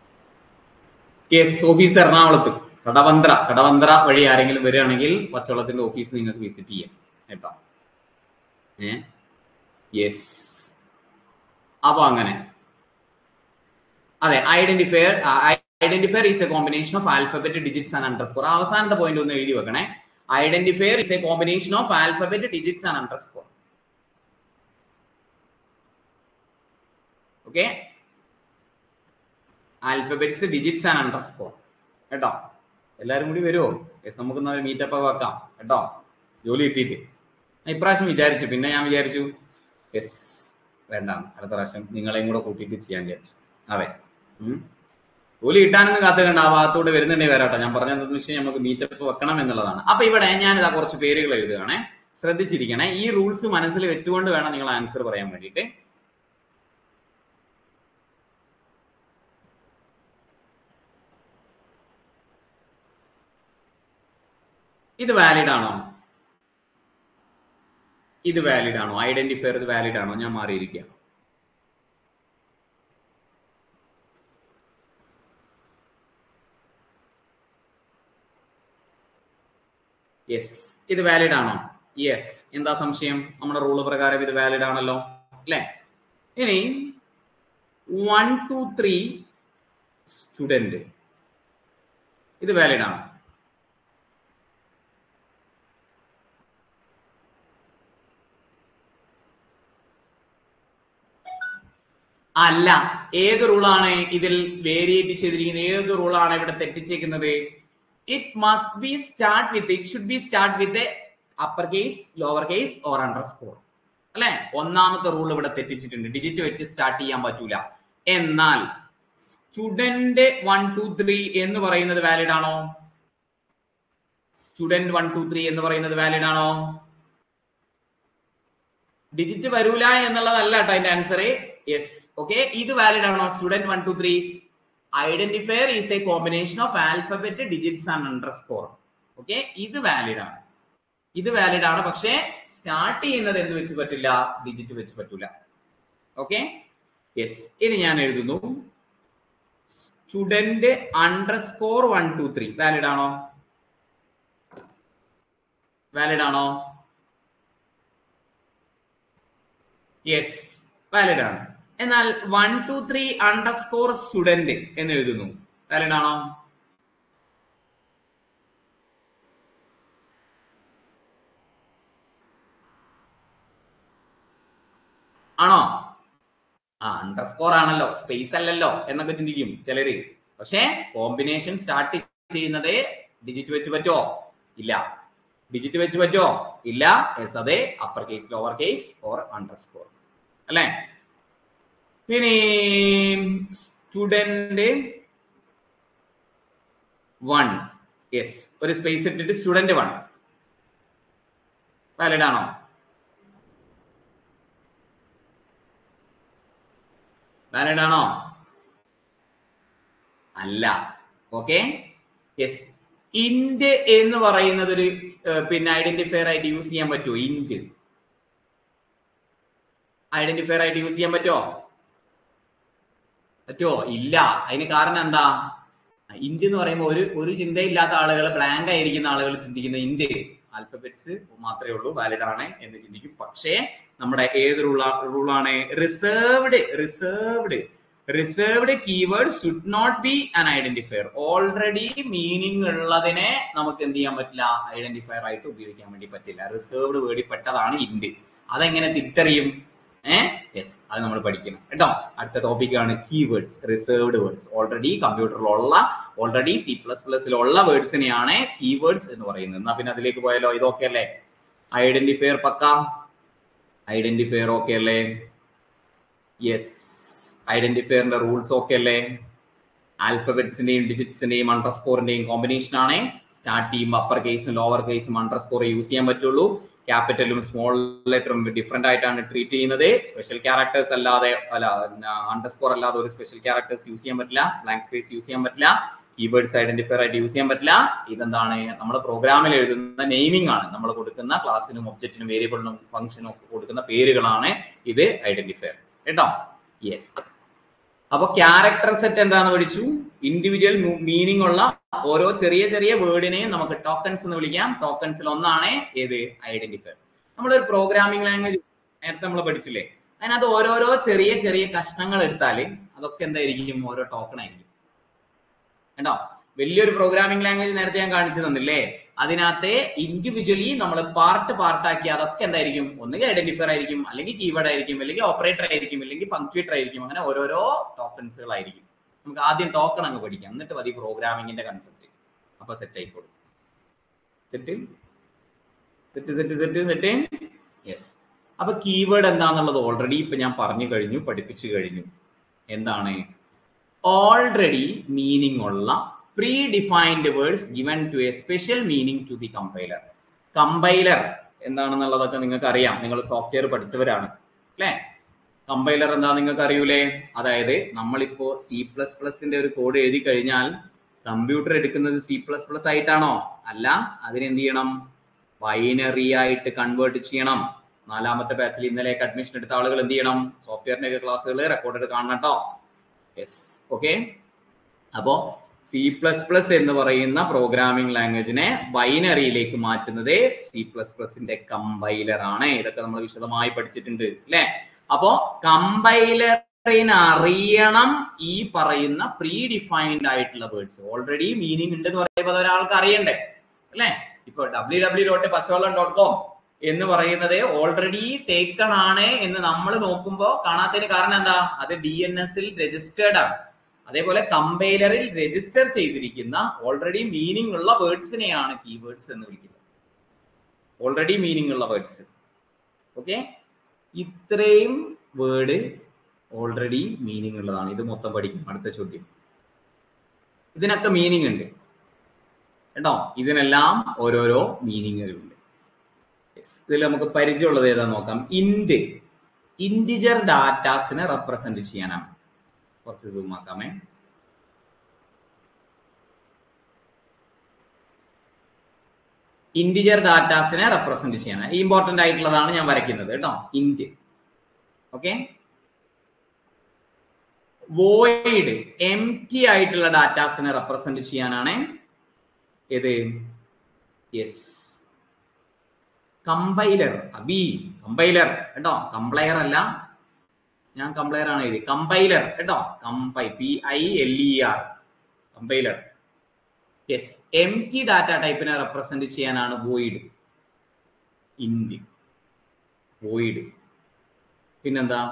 Speaker 1: യെസ് ഓഫീസ് എറണാകുളത്ത് കടവന്ത്ര കടവന്ത്ര വഴി ആരെങ്കിലും വരികയാണെങ്കിൽ പച്ചവെള്ളത്തിന്റെ ഓഫീസ് നിങ്ങൾക്ക് വിസിറ്റ് ചെയ്യാം കേട്ടോ ഏ യെസ് അപ്പൊ അങ്ങനെ അതെ identifier identifier is a combination of alphabet digits and underscore അവസാനത്തെ പോയിന്റ് ഒന്ന് എഴുതി വെക്കണേ identifier is a combination of alphabet digits and underscore okay alphabets digits and underscore കേട്ടോ എല്ലാരും കൂടി വരുമോ യെസ് നമുക്ക് ഒരു മീറ്റപ്പ് വെക്കാം കേട്ടോ ജോലി കിട്ടിയിട്ട് ഞാൻ ഇപ്രാവശ്യം വിചാരിച്ചു പിന്നെ ഞാൻ വിചാരിച്ചു യെസ് വേണ്ട അടുത്ത പ്രാവശ്യം നിങ്ങളെയും കൂടെ കൂട്ടിയിട്ട് ചെയ്യാൻ വിചാരിച്ചു അതെ ഉം. ജോലി കിട്ടാനൊന്നും കാത്തുകണ്ട ആ ഭാഗത്തോട് വരുന്നുണ്ടെങ്കിൽ വരാട്ടോ ഞാൻ പറഞ്ഞ എന്താണെന്ന് വെച്ചാൽ നമുക്ക് മീറ്റപ്പ് വെക്കണം എന്നുള്ളതാണ് അപ്പൊ ഇവിടെ ഞാനിതാ കുറച്ച് പേരുകൾ എഴുതുകയാണേ ശ്രദ്ധിച്ചിരിക്കണേ ഈ റൂൾസ് മനസ്സിൽ വെച്ചുകൊണ്ട് വേണം നിങ്ങൾ ആൻസർ പറയാൻ വേണ്ടിയിട്ട് ഇത് വാലിഡ് ആണോ ഇത് വാലിഡ് ആണോ ഐഡന്റിഫയർ ഇത് വാലിഡ് ആണോ ഞാൻ മാറിയിരിക്കുക യെസ് ഇത് വാലിഡ് ആണോ യെസ് എന്താ സംശയം നമ്മുടെ റൂള് പ്രകാരം ഇത് വാലിഡ് ആണല്ലോ അല്ലേ ഇനി വൺ ടു ത്രീ സ്റ്റുഡന്റ് ഇത് വാലിഡ് ആണോ അല്ല ഏത് റൂളാണ് ഇതിൽ വേരിയേറ്റ് ചെയ്തിരിക്കുന്നത് ഏത് റൂളാണ് ഇവിടെ തെറ്റിച്ചേക്കുന്നത് it must be start with it should be start with upper case lower case or under score അല്ലെ ഒന്നാമത്തെ റൂൾ ഇവിടെ തെറ്റിച്ചിട്ടുണ്ട് ഡിജിറ്റ് വെച്ച് സ്റ്റാർട്ട് ചെയ്യാൻ പറ്റൂല എന്നാൽ സ്റ്റുഡന്റ് വൺ ടു ത്രീ എന്ന് പറയുന്നത് വാലിഡ് ആണോ സ്റ്റുഡന്റ് വൺ ടു ത്രീ എന്ന് പറയുന്നത് വാലിഡ് ആണോ ഡിജിറ്റ് വരൂല എന്നുള്ളതല്ല കേട്ടോ അതിന്റെ ആൻസർ യെസ് ഓക്കെ ഇത് വാലിഡ് ആണോ student one two three identifier is a combination of alphabet digits and under score okay ഇത് വാലിഡ് ആണ് ഇത് വാലിഡ് ആണ് പക്ഷേ സ്റ്റാർട്ട് ചെയ്യുന്നത് എന്ത് വെച്ച് പറ്റില്ല ഡിജിറ്റ് വെച്ച് പറ്റൂല ഓക്കെ യെസ് ഇനി ഞാൻ എഴുതുന്നു student under score one two three valid ആണോ വാലിഡ് ആണോ യെസ് വാലിഡ് ആണ് എന്നാൽ one two three under score student എന്ന് എഴുതുന്നു വാലിഡ് ആണോ ആണോ ആ അണ്ടർ സ്കോർ ആണല്ലോ സ്പേസ് അല്ലല്ലോ എന്നൊക്കെ ചിന്തിക്കും ചിലര് പക്ഷേ കോമ്പിനേഷൻ സ്റ്റാർട്ട് ചെയ്യുന്നത് ഡിജിറ്റ് വെച്ച് പറ്റുമോ ഇല്ല ഡിജിറ്റ് വെച്ച് പറ്റുമോ ഇല്ല എസ് അതെ upper case lower case or under score അല്ലേ ഇനി സ്റ്റുഡന്റ് വൺ യെസ് ഒരു സ്പേസ് ഇട്ടിട്ട് സ്റ്റുഡന്റ് വൺ വാലിഡ് ആണോ വാലിഡ് ആണോ അല്ല ഓക്കെ യെസ് ഇന്റ് എന്ന് പറയുന്നത് ഒരു ഏഹ്, പിന്നെ ഐഡന്റിഫയർ ആയിട്ട് യൂസ് ചെയ്യാൻ പറ്റുമോ ഇന്റ് ഐഡന്റിഫയർ ആയിട്ട് യൂസ് ചെയ്യാൻ പറ്റുമോ പറ്റുമോ ഇല്ല അതിന് കാരണം എന്താ ഇന്റ് എന്ന് പറയുമ്പോൾ ഒരു ഒരു ചിന്തയില്ലാത്ത ആളുകൾ ബ്ലാങ്ക് ആയിരിക്കുന്ന ആളുകൾ ചിന്തിക്കുന്ന ഇന്റ് ആൽഫബറ്റ്സ് മാത്രമേ ഉള്ളൂ വാലിഡ് ആണ് എന്ന് ചിന്തിക്കും പക്ഷേ നമ്മുടെ ഏത് റൂളാ റൂളാണ് reserved reserved reserved keyword should not be an identifier already meaning ഉള്ളതിനെ നമുക്ക് എന്ത് ചെയ്യാൻ പറ്റില്ല ഐഡന്റിഫയർ ആയിട്ട് ഉപയോഗിക്കാൻ വേണ്ടി പറ്റില്ല റിസർവ്ഡ് വേർഡിൽ പെട്ടതാണ് ഇന്റ് അതെങ്ങനെ തിരിച്ചറിയും ഏഹ് യെസ് അത് നമ്മൾ പഠിക്കണം കേട്ടോ അടുത്ത ടോപ്പിക് ആണ് കീവേഡ്സ് റിസർവ്ഡ് വേർഡ്സ് ഓൾറെഡി കമ്പ്യൂട്ടറിലുള്ള ഓൾറെഡി സി പ്ലസ് പ്ലസിലുള്ള വേർഡ്സിനെയാണ് കീവേഡ്സ് എന്ന് പറയുന്നത് എന്നാ പിന്നെ അതിലേക്ക് പോയാലോ ഇതൊക്കെ അല്ലേ ഐഡന്റിഫയർ പക്ക ഐഡന്റിഫയർ ഓക്കെ അല്ലേ യെസ് ഐഡന്റിഫയറിന്റെ റൂൾസ് ഓക്കെ അല്ലേ ആൽഫബറ്റ്സിന്റെയും ഡിജിറ്റ്സിന്റെയും അണ്ടർസ്കോറിന്റെയും കോമ്പിനേഷൻ ആണ് സ്റ്റാർട്ട് ചെയ്യുമ്പോൾ അപ്പർ കേസും ലോവർ കേസും അണ്ടർസ്കോർ യൂസ് ചെയ്യാൻ പറ്റുള്ളൂ ക്യാപിറ്റലും സ്മോൾ ലെറ്ററും ഡിഫറെന്റ് ആയിട്ടാണ് ട്രീറ്റ് ചെയ്യുന്നത് സ്പെഷ്യൽ ക്യാരക്ടേഴ്സ് അല്ലാതെ അല്ല അണ്ടർസ്കോർ അല്ലാതെ ഒരു സ്പെഷ്യൽ ക്യാരക്ടേഴ്സ് യൂസ് ചെയ്യാൻ പറ്റില്ല ബ്ലാങ്ക് സ്പേസ് യൂസ് ചെയ്യാൻ പറ്റില്ല കീവേഡ്സ് ഐഡന്റിഫയർ ആയിട്ട് യൂസ് ചെയ്യാൻ പറ്റില്ല ഇതെന്താണ് നമ്മൾ പ്രോഗ്രാമിൽ എഴുതുന്ന നെയിമിംഗ് ആണ് നമ്മൾ കൊടുക്കുന്ന ക്ലാസ്സിനും ഒബ്ജക്റ്റിനും വേരിയബിളിനും ഫംഗ്ഷനും ഒക്കെ കൊടുക്കുന്ന പേരുകളാണ് ഇത് ഐഡന്റിഫയർ കേട്ടോ യെസ് അപ്പൊ ക്യാരക്ടർ സെറ്റ് എന്താന്ന് പഠിച്ചു ഇൻഡിവിജ്വൽ മീനിങ് ഉള്ള ഓരോ ചെറിയ ചെറിയ വേർഡിനെയും നമുക്ക് ടോക്കൺസ് എന്ന് വിളിക്കാം ടോക്കൺസിൽ ഒന്നാണ് ഏത് ഐഡന്റിഫയർ നമ്മളൊരു പ്രോഗ്രാമിംഗ് ലാംഗ്വേജ് നേരത്തെ നമ്മൾ പഠിച്ചില്ലേ അതിനകത്ത് ഓരോരോ ചെറിയ ചെറിയ കഷ്ണങ്ങൾ എടുത്താൽ അതൊക്കെ എന്തായിരിക്കും ഓരോ ടോക്കൺ ആയിരിക്കും കേട്ടോ വലിയൊരു പ്രോഗ്രാമിംഗ് ലാംഗ്വേജ് നേരത്തെ ഞാൻ കാണിച്ചു തന്നില്ലേ അതിനകത്തെ ഇൻഡിവിജ്വലി നമ്മൾ പാർട്ട് പാർട്ടാക്കി അതൊക്കെ എന്തായിരിക്കും ഒന്നുകിൽ ഐഡന്റിഫയർ ആയിരിക്കും അല്ലെങ്കിൽ കീവേഡ് ആയിരിക്കും അല്ലെങ്കിൽ ഓപ്പറേറ്റർ ആയിരിക്കും അല്ലെങ്കിൽ പങ്ക്ച്വേറ്റർ ആയിരിക്കും അങ്ങനെ ഓരോരോ ടോക്കൺസുകളായിരിക്കും നമുക്ക് ആദ്യം ടോക്കൺ അങ്ങ് പഠിക്കാം എന്നിട്ട് മതി പ്രോഗ്രാമിംഗിന്റെ കൺസെപ്റ്റ് അപ്പൊ സെറ്റ് ആയിക്കോളും set set set set set yes അപ്പൊ കീവേഡ് എന്താന്നുള്ളത് ഓൾറെഡി ഇപ്പൊ ഞാൻ പറഞ്ഞു കഴിഞ്ഞു പഠിപ്പിച്ചു കഴിഞ്ഞു എന്താണ് ഓൾറെഡി മീനിങ് ഉള്ള predefined words given to a special meaning to the compiler compiler എന്താണെന്നുള്ളതൊക്കെ നിങ്ങൾക്ക് അറിയാം നിങ്ങൾ സോഫ്റ്റ്വെയർ പഠിച്ചവരാണ് അല്ലേ കമ്പൈലർ എന്താ നിങ്ങൾക്ക് അറിയൂലേ അതായത് നമ്മളിപ്പോ സി പ്ലസ് പ്ലസിന്റെ ഒരു കോഡ് എഴുതി കഴിഞ്ഞാൽ കമ്പ്യൂട്ടർ എടുക്കുന്നത് സി പ്ലസ് പ്ലസ് ആയിട്ടാണോ അല്ല അതിനെന്ത് ചെയ്യണം ബൈനറി ആയിട്ട് കൺവേർട്ട് ചെയ്യണം നാലാമത്തെ ബാച്ചിൽ ഇന്നലെയൊക്കെ അഡ്മിഷൻ എടുത്ത ആളുകൾ എന്ത് ചെയ്യണം സോഫ്റ്റ്വെയറിന്റെ ഒക്കെ ക്ലാസ്സുകൾ റെക്കോർഡ് കാണണം കേട്ടോ യെസ് ഓക്കെ അപ്പോ സി പ്ലസ് പ്ലസ് എന്ന് പറയുന്ന പ്രോഗ്രാമിംഗ് ലാംഗ്വേജിനെ ബൈനറിയിലേക്ക് മാറ്റുന്നത് സി പ്ലസ് പ്ലസിന്റെ കമ്പൈലർ ആണ് ഇതൊക്കെ നമ്മൾ വിശദമായി പഠിച്ചിട്ടുണ്ട് അല്ലെ അപ്പോ കമ്പൈലറിന് അറിയണം ഈ പറയുന്ന പ്രീ ഡിഫൈൻഡ് ആയിട്ടുള്ള വേർഡ്സ് ഓൾറെഡി മീനിങ് ഉണ്ട് എന്ന് പറയുമ്പോൾ അത് ഒരാൾക്ക് അറിയണ്ടേ അല്ലെ ഇപ്പൊ ഡബ്ല്യൂ ഡബ്ല്യൂ ഡോട്ട് പച്ചവെള്ളം ഡോട്ട് കോം എന്ന് പറയുന്നത് ഓൾറെഡി ടേക്കൺ ആണ് എന്ന് നമ്മൾ നോക്കുമ്പോൾ കാണാത്തതിന് കാരണം എന്താ അത് ഡി എൻ എസിൽ രജിസ്റ്റേർഡ് ആണ് അതേപോലെ കമ്പൈലറിൽ രജിസ്റ്റർ ചെയ്തിരിക്കുന്ന ഓൾറെഡി മീനിങ് ഉള്ള വേർഡ്സിനെയാണ് കീവേഡ്സ് എന്ന് വിളിക്കുന്നത് ഓൾറെഡി മീനിങ് ഉള്ള വേർഡ്സ് ഓക്കെ ഇത്രയും വേർഡ് ഓൾറെഡി മീനിങ് ഉള്ളതാണ് ഇത് മൊത്തം പഠിക്കും അടുത്ത ചോദ്യം ഇതിനൊക്കെ മീനിങ് ഉണ്ട് കേട്ടോ ഇതിനെല്ലാം ഓരോരോ മീനിങ്ങുകളുണ്ട് ഇതിൽ നമുക്ക് പരിചയമുള്ളത് ഏതാ നോക്കാം ഇൻഡ് ഇൻഡിജർ ഡാറ്റാസിനെ റെപ്രസെന്റ് ചെയ്യാനാണ് കുറച്ച് സൂം ആക്കാമേ ഇൻഡിജർ ഡാറ്റാസിനെ റെപ്രസെന്റ് ചെയ്യാൻ ഇമ്പോർട്ടന്റ് ആയിട്ടുള്ളതാണ് ഞാൻ വരയ്ക്കുന്നത് കേട്ടോ ഇൻഡ് ഓക്കെ വോയിഡ് എം ടി ആയിട്ടുള്ള ഡാറ്റാസിനെ റെപ്രസെന്റ് ചെയ്യാനാണ് ഏത് യെസ് കമ്പൈലർ അബി കമ്പൈലർ കേട്ടോ കംപ്ലയർ അല്ല ഞാൻ കംപ്ലയർ ആണ് എഴുതി കമ്പൈലർ കേട്ടോ കമ്പൈ P I L E R compiler yes empty data ടൈപ്പിനെ റെപ്രസെന്റ് ചെയ്യാനാണ് വോയിഡ് ഇൻഡ് വോയിഡ് പിന്നെന്താ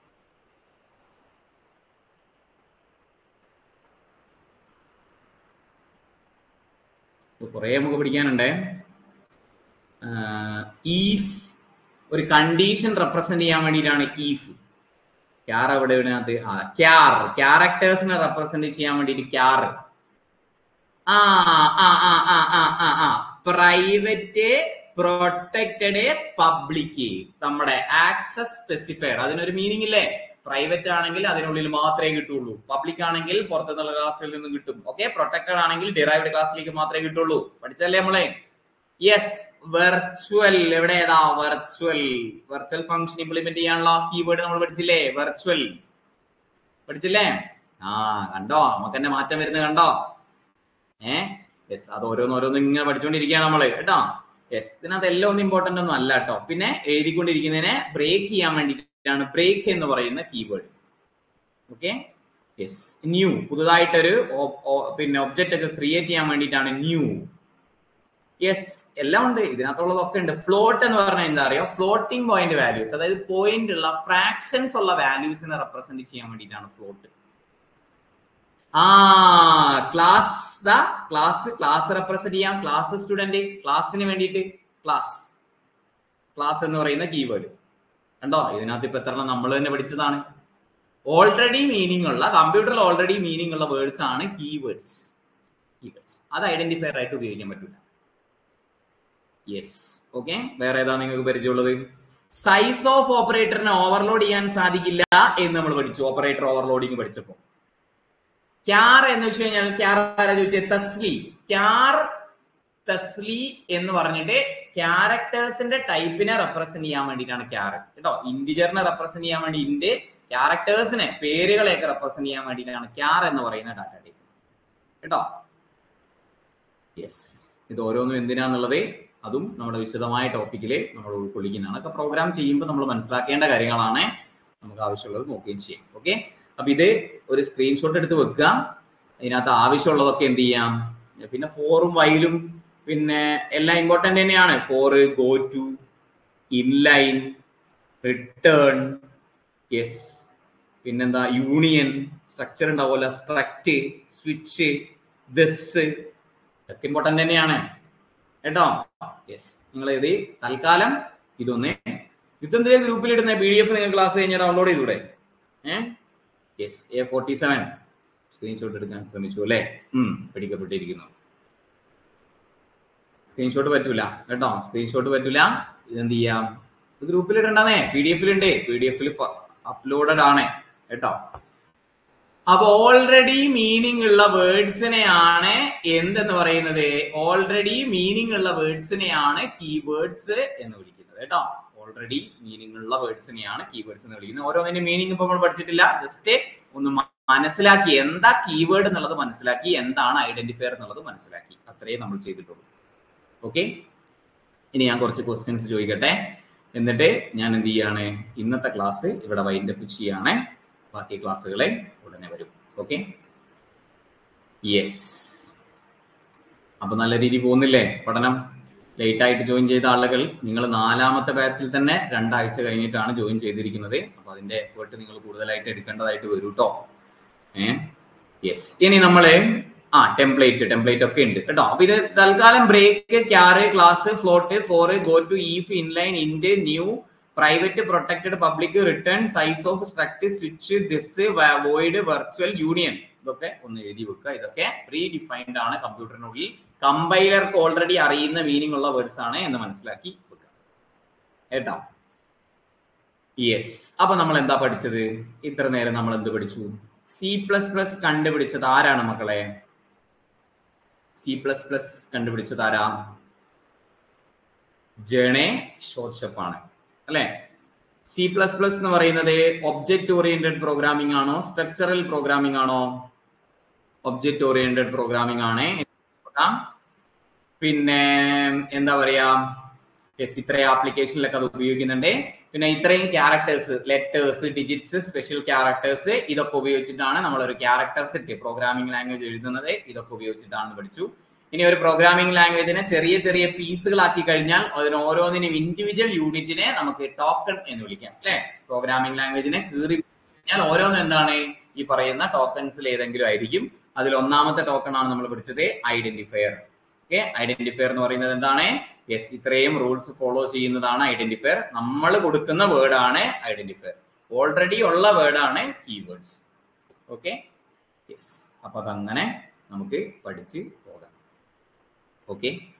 Speaker 1: കുറെ നമുക്ക് പഠിക്കാനുണ്ടേ ഈഫ് ഒരു കണ്ടീഷൻ റെപ്രസെന്റ് ചെയ്യാൻ വേണ്ടിയിട്ടാണ് ഈഫ് ക്യാർ എവിടെ ഇതിനകത്ത് ആ ക്യാർ ക്യാരക്ടേഴ്സിനെ റെപ്രസെന്റ് ചെയ്യാൻ വേണ്ടിയിട്ട് ക്യാർ ആ ആ ആ ആ ആ ആ ആ പ്രൈവറ്റ് പ്രൊട്ടക്റ്റഡ് പബ്ലിക് നമ്മുടെ ആക്സസ് സ്പെസിഫയർ അതിനൊരു മീനിങ് ഇല്ലേ പ്രൈവറ്റ് ആണെങ്കിൽ അതിനുള്ളിൽ മാത്രമേ കിട്ടുള്ളൂ പബ്ലിക് ആണെങ്കിൽ പുറത്തുനിന്നുള്ള ക്ലാസ്സിൽ നിന്നും കിട്ടും ഓക്കെ പ്രൊട്ടക്റ്റഡ് ആണെങ്കിൽ ഡിറൈവ്ഡ് ക്ലാസ്സിലേക്ക് മാത്രമേ കിട്ടുള്ളൂ പഠിച്ചല്ലേ നമ്മളെ യെസ് വെർച്വൽ എവിടെ ഏതാ വെർച്വൽ വെർച്വൽ ഫംഗ്ഷൻ ഇംപ്ലിമെന്റ് ചെയ്യാനുള്ള കീവേഡ് നമ്മൾ പഠിച്ചില്ലേ വെർച്വൽ പഠിച്ചില്ലേ ആ കണ്ടോ നമുക്ക് തന്നെ മാറ്റം വരുന്നത് കണ്ടോ ഏ യെസ് അത് ഓരോന്നോരോന്ന് ഇങ്ങനെ പഠിച്ചുകൊണ്ടിരിക്കുകയാണ് നമ്മള് കേട്ടോ യെസ് ഇതിനകത്ത് എല്ലാം ഒന്നും ഇമ്പോർട്ടന്റ് ഒന്നും അല്ല കേട്ടോ പിന്നെ എഴുതിക്കൊണ്ടിരിക്കുന്നതിനെ ബ്രേക്ക് ചെയ്യാൻ വേണ്ടിയിട്ടാണ് ബ്രേക്ക് എന്ന് പറയുന്ന കീവേഡ് ഓക്കെ യെസ് ന്യൂ പുതുതായിട്ടൊരു പിന്നെ ഒബ്ജക്റ്റ് ഒക്കെ ക്രിയേറ്റ് ചെയ്യാൻ വേണ്ടിയിട്ടാണ് ന്യൂ യെസ് എല്ലാം ഉണ്ട് ഇതിനകത്തുള്ളതൊക്കെ ഉണ്ട് ഫ്ലോട്ട് എന്ന് പറഞ്ഞാൽ എന്താ അറിയോ ഫ്ലോട്ടിംഗ് പോയിന്റ് വാല്യൂസ് അതായത് പോയിന്റ് ഉള്ള ഫ്രാക്ഷൻസ് ഉള്ള വാല്യൂസിനെ റെപ്രസെന്റ് ചെയ്യാൻ വേണ്ടിയിട്ടാണ് ഫ്ലോട്ട് ആ class the class class represent ചെയ്യാം ക്ലാസ് സ്റ്റുഡന്റ് ക്ലാസ്സിന് വേണ്ടിയിട്ട് ക്ലാസ് ക്ലാസ് എന്ന് പറയുന്ന കീവേഡ് കണ്ടോ ഇതിനകത്ത് ഇപ്പൊ എത്ര നമ്മൾ തന്നെ പഠിച്ചതാണ് ഓൾറെഡി മീനിങ് ഉള്ള കമ്പ്യൂട്ടറിൽ ഓൾറെഡി മീനിങ് ഉള്ള വേർഡ്സ് ആണ് കീവേഡ്സ് കീവേഡ്സ് അത് ഐഡന്റിഫയർ ആയിട്ട് ഉപയോഗിക്കാൻ പറ്റില്ല യെസ് ഓക്കെ വേറെ ഏതാ നിങ്ങൾക്ക് പരിചയമുള്ളത് സൈസ് ഓഫ് ഓപ്പറേറ്ററിനെ ഓവർലോഡ് ചെയ്യാൻ സാധിക്കില്ല എന്ന് നമ്മൾ പഠിച്ചു ഓപ്പറേറ്റർ ഓവർലോഡിങ് പഠിച്ചപ്പോ ക്യാർ എന്ന് വെച്ച് കഴിഞ്ഞാൽ ക്യാർ ആരാ ചോദിച്ചത് തസ്ലി ക്യാർ തസ്ലി എന്ന് പറഞ്ഞിട്ട് ക്യാരക്ടേഴ്സിന്റെ ടൈപ്പിനെ റെപ്രസെന്റ് ചെയ്യാൻ വേണ്ടിയിട്ടാണ് ക്യാർ കേട്ടോ ഇന്റിജറിനെ റെപ്രസെന്റ് ചെയ്യാൻ വേണ്ടി ഇന്റെ ക്യാരക്ടേഴ്സിനെ പേരുകളെയൊക്കെ റെപ്രസെന്റ് ചെയ്യാൻ വേണ്ടിയിട്ടാണ് ക്യാർ എന്ന് പറയുന്ന ഡാറ്റ ടൈപ്പ് കേട്ടോ യെസ് ഇത് ഓരോന്നും എന്തിനാന്നുള്ളത് അതും നമ്മുടെ വിശദമായ ടോപ്പിക്കിൽ നമ്മൾ ഉൾക്കൊള്ളിക്കുന്നതാണ് ഒക്കെ പ്രോഗ്രാം ചെയ്യുമ്പോൾ നമ്മൾ മനസ്സിലാക്കേണ്ട കാര്യങ്ങളാണ് നമുക്ക് ആവശ്യമുള്ളത് നോക്കുകയും ചെയ്യും ഓക്കെ അപ്പൊ ഇത് ഒരു സ്ക്രീൻഷോട്ട് എടുത്ത് വെക്കുക അതിനകത്ത് ആവശ്യമുള്ളതൊക്കെ എന്ത് ചെയ്യാം പിന്നെ ഫോറും വൈലും പിന്നെ എല്ലാം ഇമ്പോർട്ടന്റ് തന്നെയാണ് for go to inline return yes പിന്നെന്താ യൂണിയൻ സ്ട്രക്ചർ ഉണ്ടാവുമല്ലോ സ്ട്രക്റ്റ് സ്വിച്ച് ദസ് ഇതൊക്കെ ഇമ്പോർട്ടന്റ് തന്നെയാണ് കേട്ടോ യെസ് നിങ്ങൾ ഇത് തൽക്കാലം ഇതൊന്ന് ഇതെന്തിനാ ഗ്രൂപ്പിൽ ഇടുന്ന പി ഡി എഫ് നിങ്ങൾ ക്ലാസ് കഴിഞ്ഞാൽ ഡൗൺലോഡ് ചെയ്തൂടെ ഏഹ് yes A forty seven screenshot എടുക്കാൻ ശ്രമിച്ചു അല്ലേ ഉം പിടിക്കപ്പെട്ടിരിക്കുന്നു സ്ക്രീൻഷോട്ട് പറ്റൂല കേട്ടോ സ്ക്രീൻഷോട്ട് പറ്റൂല ഇതെന്ത് ചെയ്യാം ഗ്രൂപ്പിൽ ഇടണ്ടേ പി ഡി എഫിലുണ്ട് പി ഡി എഫിൽ അപ്ലോഡഡ് ആണ് കേട്ടോ അപ്പൊ ഓൾറെഡി മീനിങ് ഉള്ള വേർഡ്സിനെയാണ് എന്തെന്ന് പറയുന്നത് ഓൾറെഡി മീനിങ് ഉള്ള വേർഡ്സിനെയാണ് കീവേഡ്സ് എന്ന് വിളിക്കുന്നത് കേട്ടോ ഓൾറെഡി മീനിങ് ഉള്ള വേർഡ്സിനെയാണ് കീവേഡ്സ് എന്ന് വിളിക്കുന്നത് ഓരോന്നിന്റെ മീനിങ് ഇപ്പൊ നമ്മൾ പഠിച്ചിട്ടില്ല ജസ്റ്റ് ഒന്ന് മനസ്സിലാക്കി എന്താ കീവേഡ് എന്നുള്ളത് മനസ്സിലാക്കി എന്താണ് ഐഡന്റിഫയർ എന്നുള്ളത് മനസ്സിലാക്കി അത്രയും നമ്മൾ ചെയ്തിട്ടുള്ളൂ ഓക്കെ ഇനി ഞാൻ കുറച്ച് ക്വസ്റ്റ്യൻസ് ചോദിക്കട്ടെ എന്നിട്ട് ഞാൻ എന്ത് ചെയ്യാണ് ഇന്നത്തെ ക്ലാസ് ഇവിടെ വൈൻഡ് അപ്പ് ചെയ്യാണ് ബാക്കി ക്ലാസ്സുകളെ ഉടനെ വരും ഓക്കെ യെസ് അപ്പൊ നല്ല രീതി പോകുന്നില്ലേ പഠനം ലേറ്റ് ആയിട്ട് ജോയിൻ ചെയ്ത ആളുകൾ നിങ്ങൾ നാലാമത്തെ ബാച്ചിൽ തന്നെ രണ്ടാഴ്ച കഴിഞ്ഞിട്ടാണ് ജോയിൻ ചെയ്തിരിക്കുന്നത് അപ്പൊ അതിന്റെ എഫേർട്ട് നിങ്ങൾ കൂടുതലായിട്ട് എടുക്കേണ്ടതായിട്ട് വരും കേട്ടോ ഏഹ് യെസ് ഇനി നമ്മള് ആ ടെംപ്ലേറ്റ് ടെംപ്ലേറ്റ് ഒക്കെ ഉണ്ട് കേട്ടോ അപ്പൊ ഇത് തൽക്കാലം break char class float for go to if inline int new private protected public return size of struct switch this void virtual union ഇതൊക്കെ ഒന്ന് എഴുതി വെക്കുക ഇതൊക്കെ പ്രീ ഡിഫൈൻഡ് ആണ് കമ്പ്യൂട്ടറിനുള്ളിൽ കമ്പൈലർക്ക് ഓൾറെഡി അറിയുന്ന മീനിങ് ഉള്ള വേർഡ്സ് ആണ് എന്ന് മനസ്സിലാക്കി വെക്കുക കേട്ടോ യെസ് അപ്പൊ നമ്മൾ എന്താ പഠിച്ചത് ഇത്ര നേരം നമ്മൾ എന്ത് പഠിച്ചു സി പ്ലസ് പ്ലസ് കണ്ടുപിടിച്ചത് ആരാണ് മക്കളെ സി പ്ലസ് പ്ലസ് കണ്ടുപിടിച്ചത് ആരാ ജേണേ ഷോർട്ട്ഷപ്പ് ആണ് അല്ലെ സി പ്ലസ് പ്ലസ് എന്ന് പറയുന്നത് ഒബ്ജക്റ്റ് ഓറിയന്റഡ് പ്രോഗ്രാമിംഗ് ആണോ സ്ട്രക്ചറൽ പ്രോഗ്രാമിംഗ് ആണോ ഒബ്ജക്റ്റ് ഓറിയന്റഡ് പ്രോഗ്രാമിംഗ് ആണ് പിന്നെ എന്താ പറയാ യെസ് ഇത്രയും ആപ്ലിക്കേഷനിലൊക്കെ അത് ഉപയോഗിക്കുന്നുണ്ട് പിന്നെ ഇത്രയും characters letters digits special characters ഇതൊക്കെ ഉപയോഗിച്ചിട്ടാണ് നമ്മൾ ഒരു ക്യാരക്ടർ സെറ്റ് പ്രോഗ്രാമിംഗ് ലാംഗ്വേജ് എഴുതുന്നത് ഇതൊക്കെ ഉപയോഗിച്ചിട്ടാണ് പഠിച്ചു ഇനി ഒരു പ്രോഗ്രാമിംഗ് ലാംഗ്വേജിനെ ചെറിയ ചെറിയ പീസുകളാക്കി കഴിഞ്ഞാൽ അതിന് ഓരോന്നിനും ഇൻഡിവിജ്വൽ യൂണിറ്റിനെ നമുക്ക് ടോക്കൺ എന്ന് വിളിക്കാം അല്ലെ പ്രോഗ്രാമിംഗ് ലാംഗ്വേജിനെ കീറി കഴിഞ്ഞാൽ ഓരോന്നും എന്താണ് ഈ പറയുന്ന ടോക്കൺസിൽ ഏതെങ്കിലും ആയിരിക്കും അതിൽ ഒന്നാമത്തെ ടോക്കൺ ആണ് നമ്മൾ പഠിച്ചത് ഐഡന്റിഫയർ ഓക്കെ ഐഡന്റിഫയർ എന്ന് പറയുന്നത് എന്താണ് യെസ് ഇത്രയും റൂൾസ് ഫോളോ ചെയ്യുന്നതാണ് ഐഡന്റിഫയർ നമ്മൾ കൊടുക്കുന്ന വേർഡ് ആണ് ഐഡന്റിഫയർ ഓൾറെഡി ഉള്ള വേർഡ് ആണ് കീവേഡ്സ് ഓക്കെ യെസ് അപ്പൊ അതങ്ങനെ നമുക്ക് പഠിച്ച് പോകാം ഓക്കെ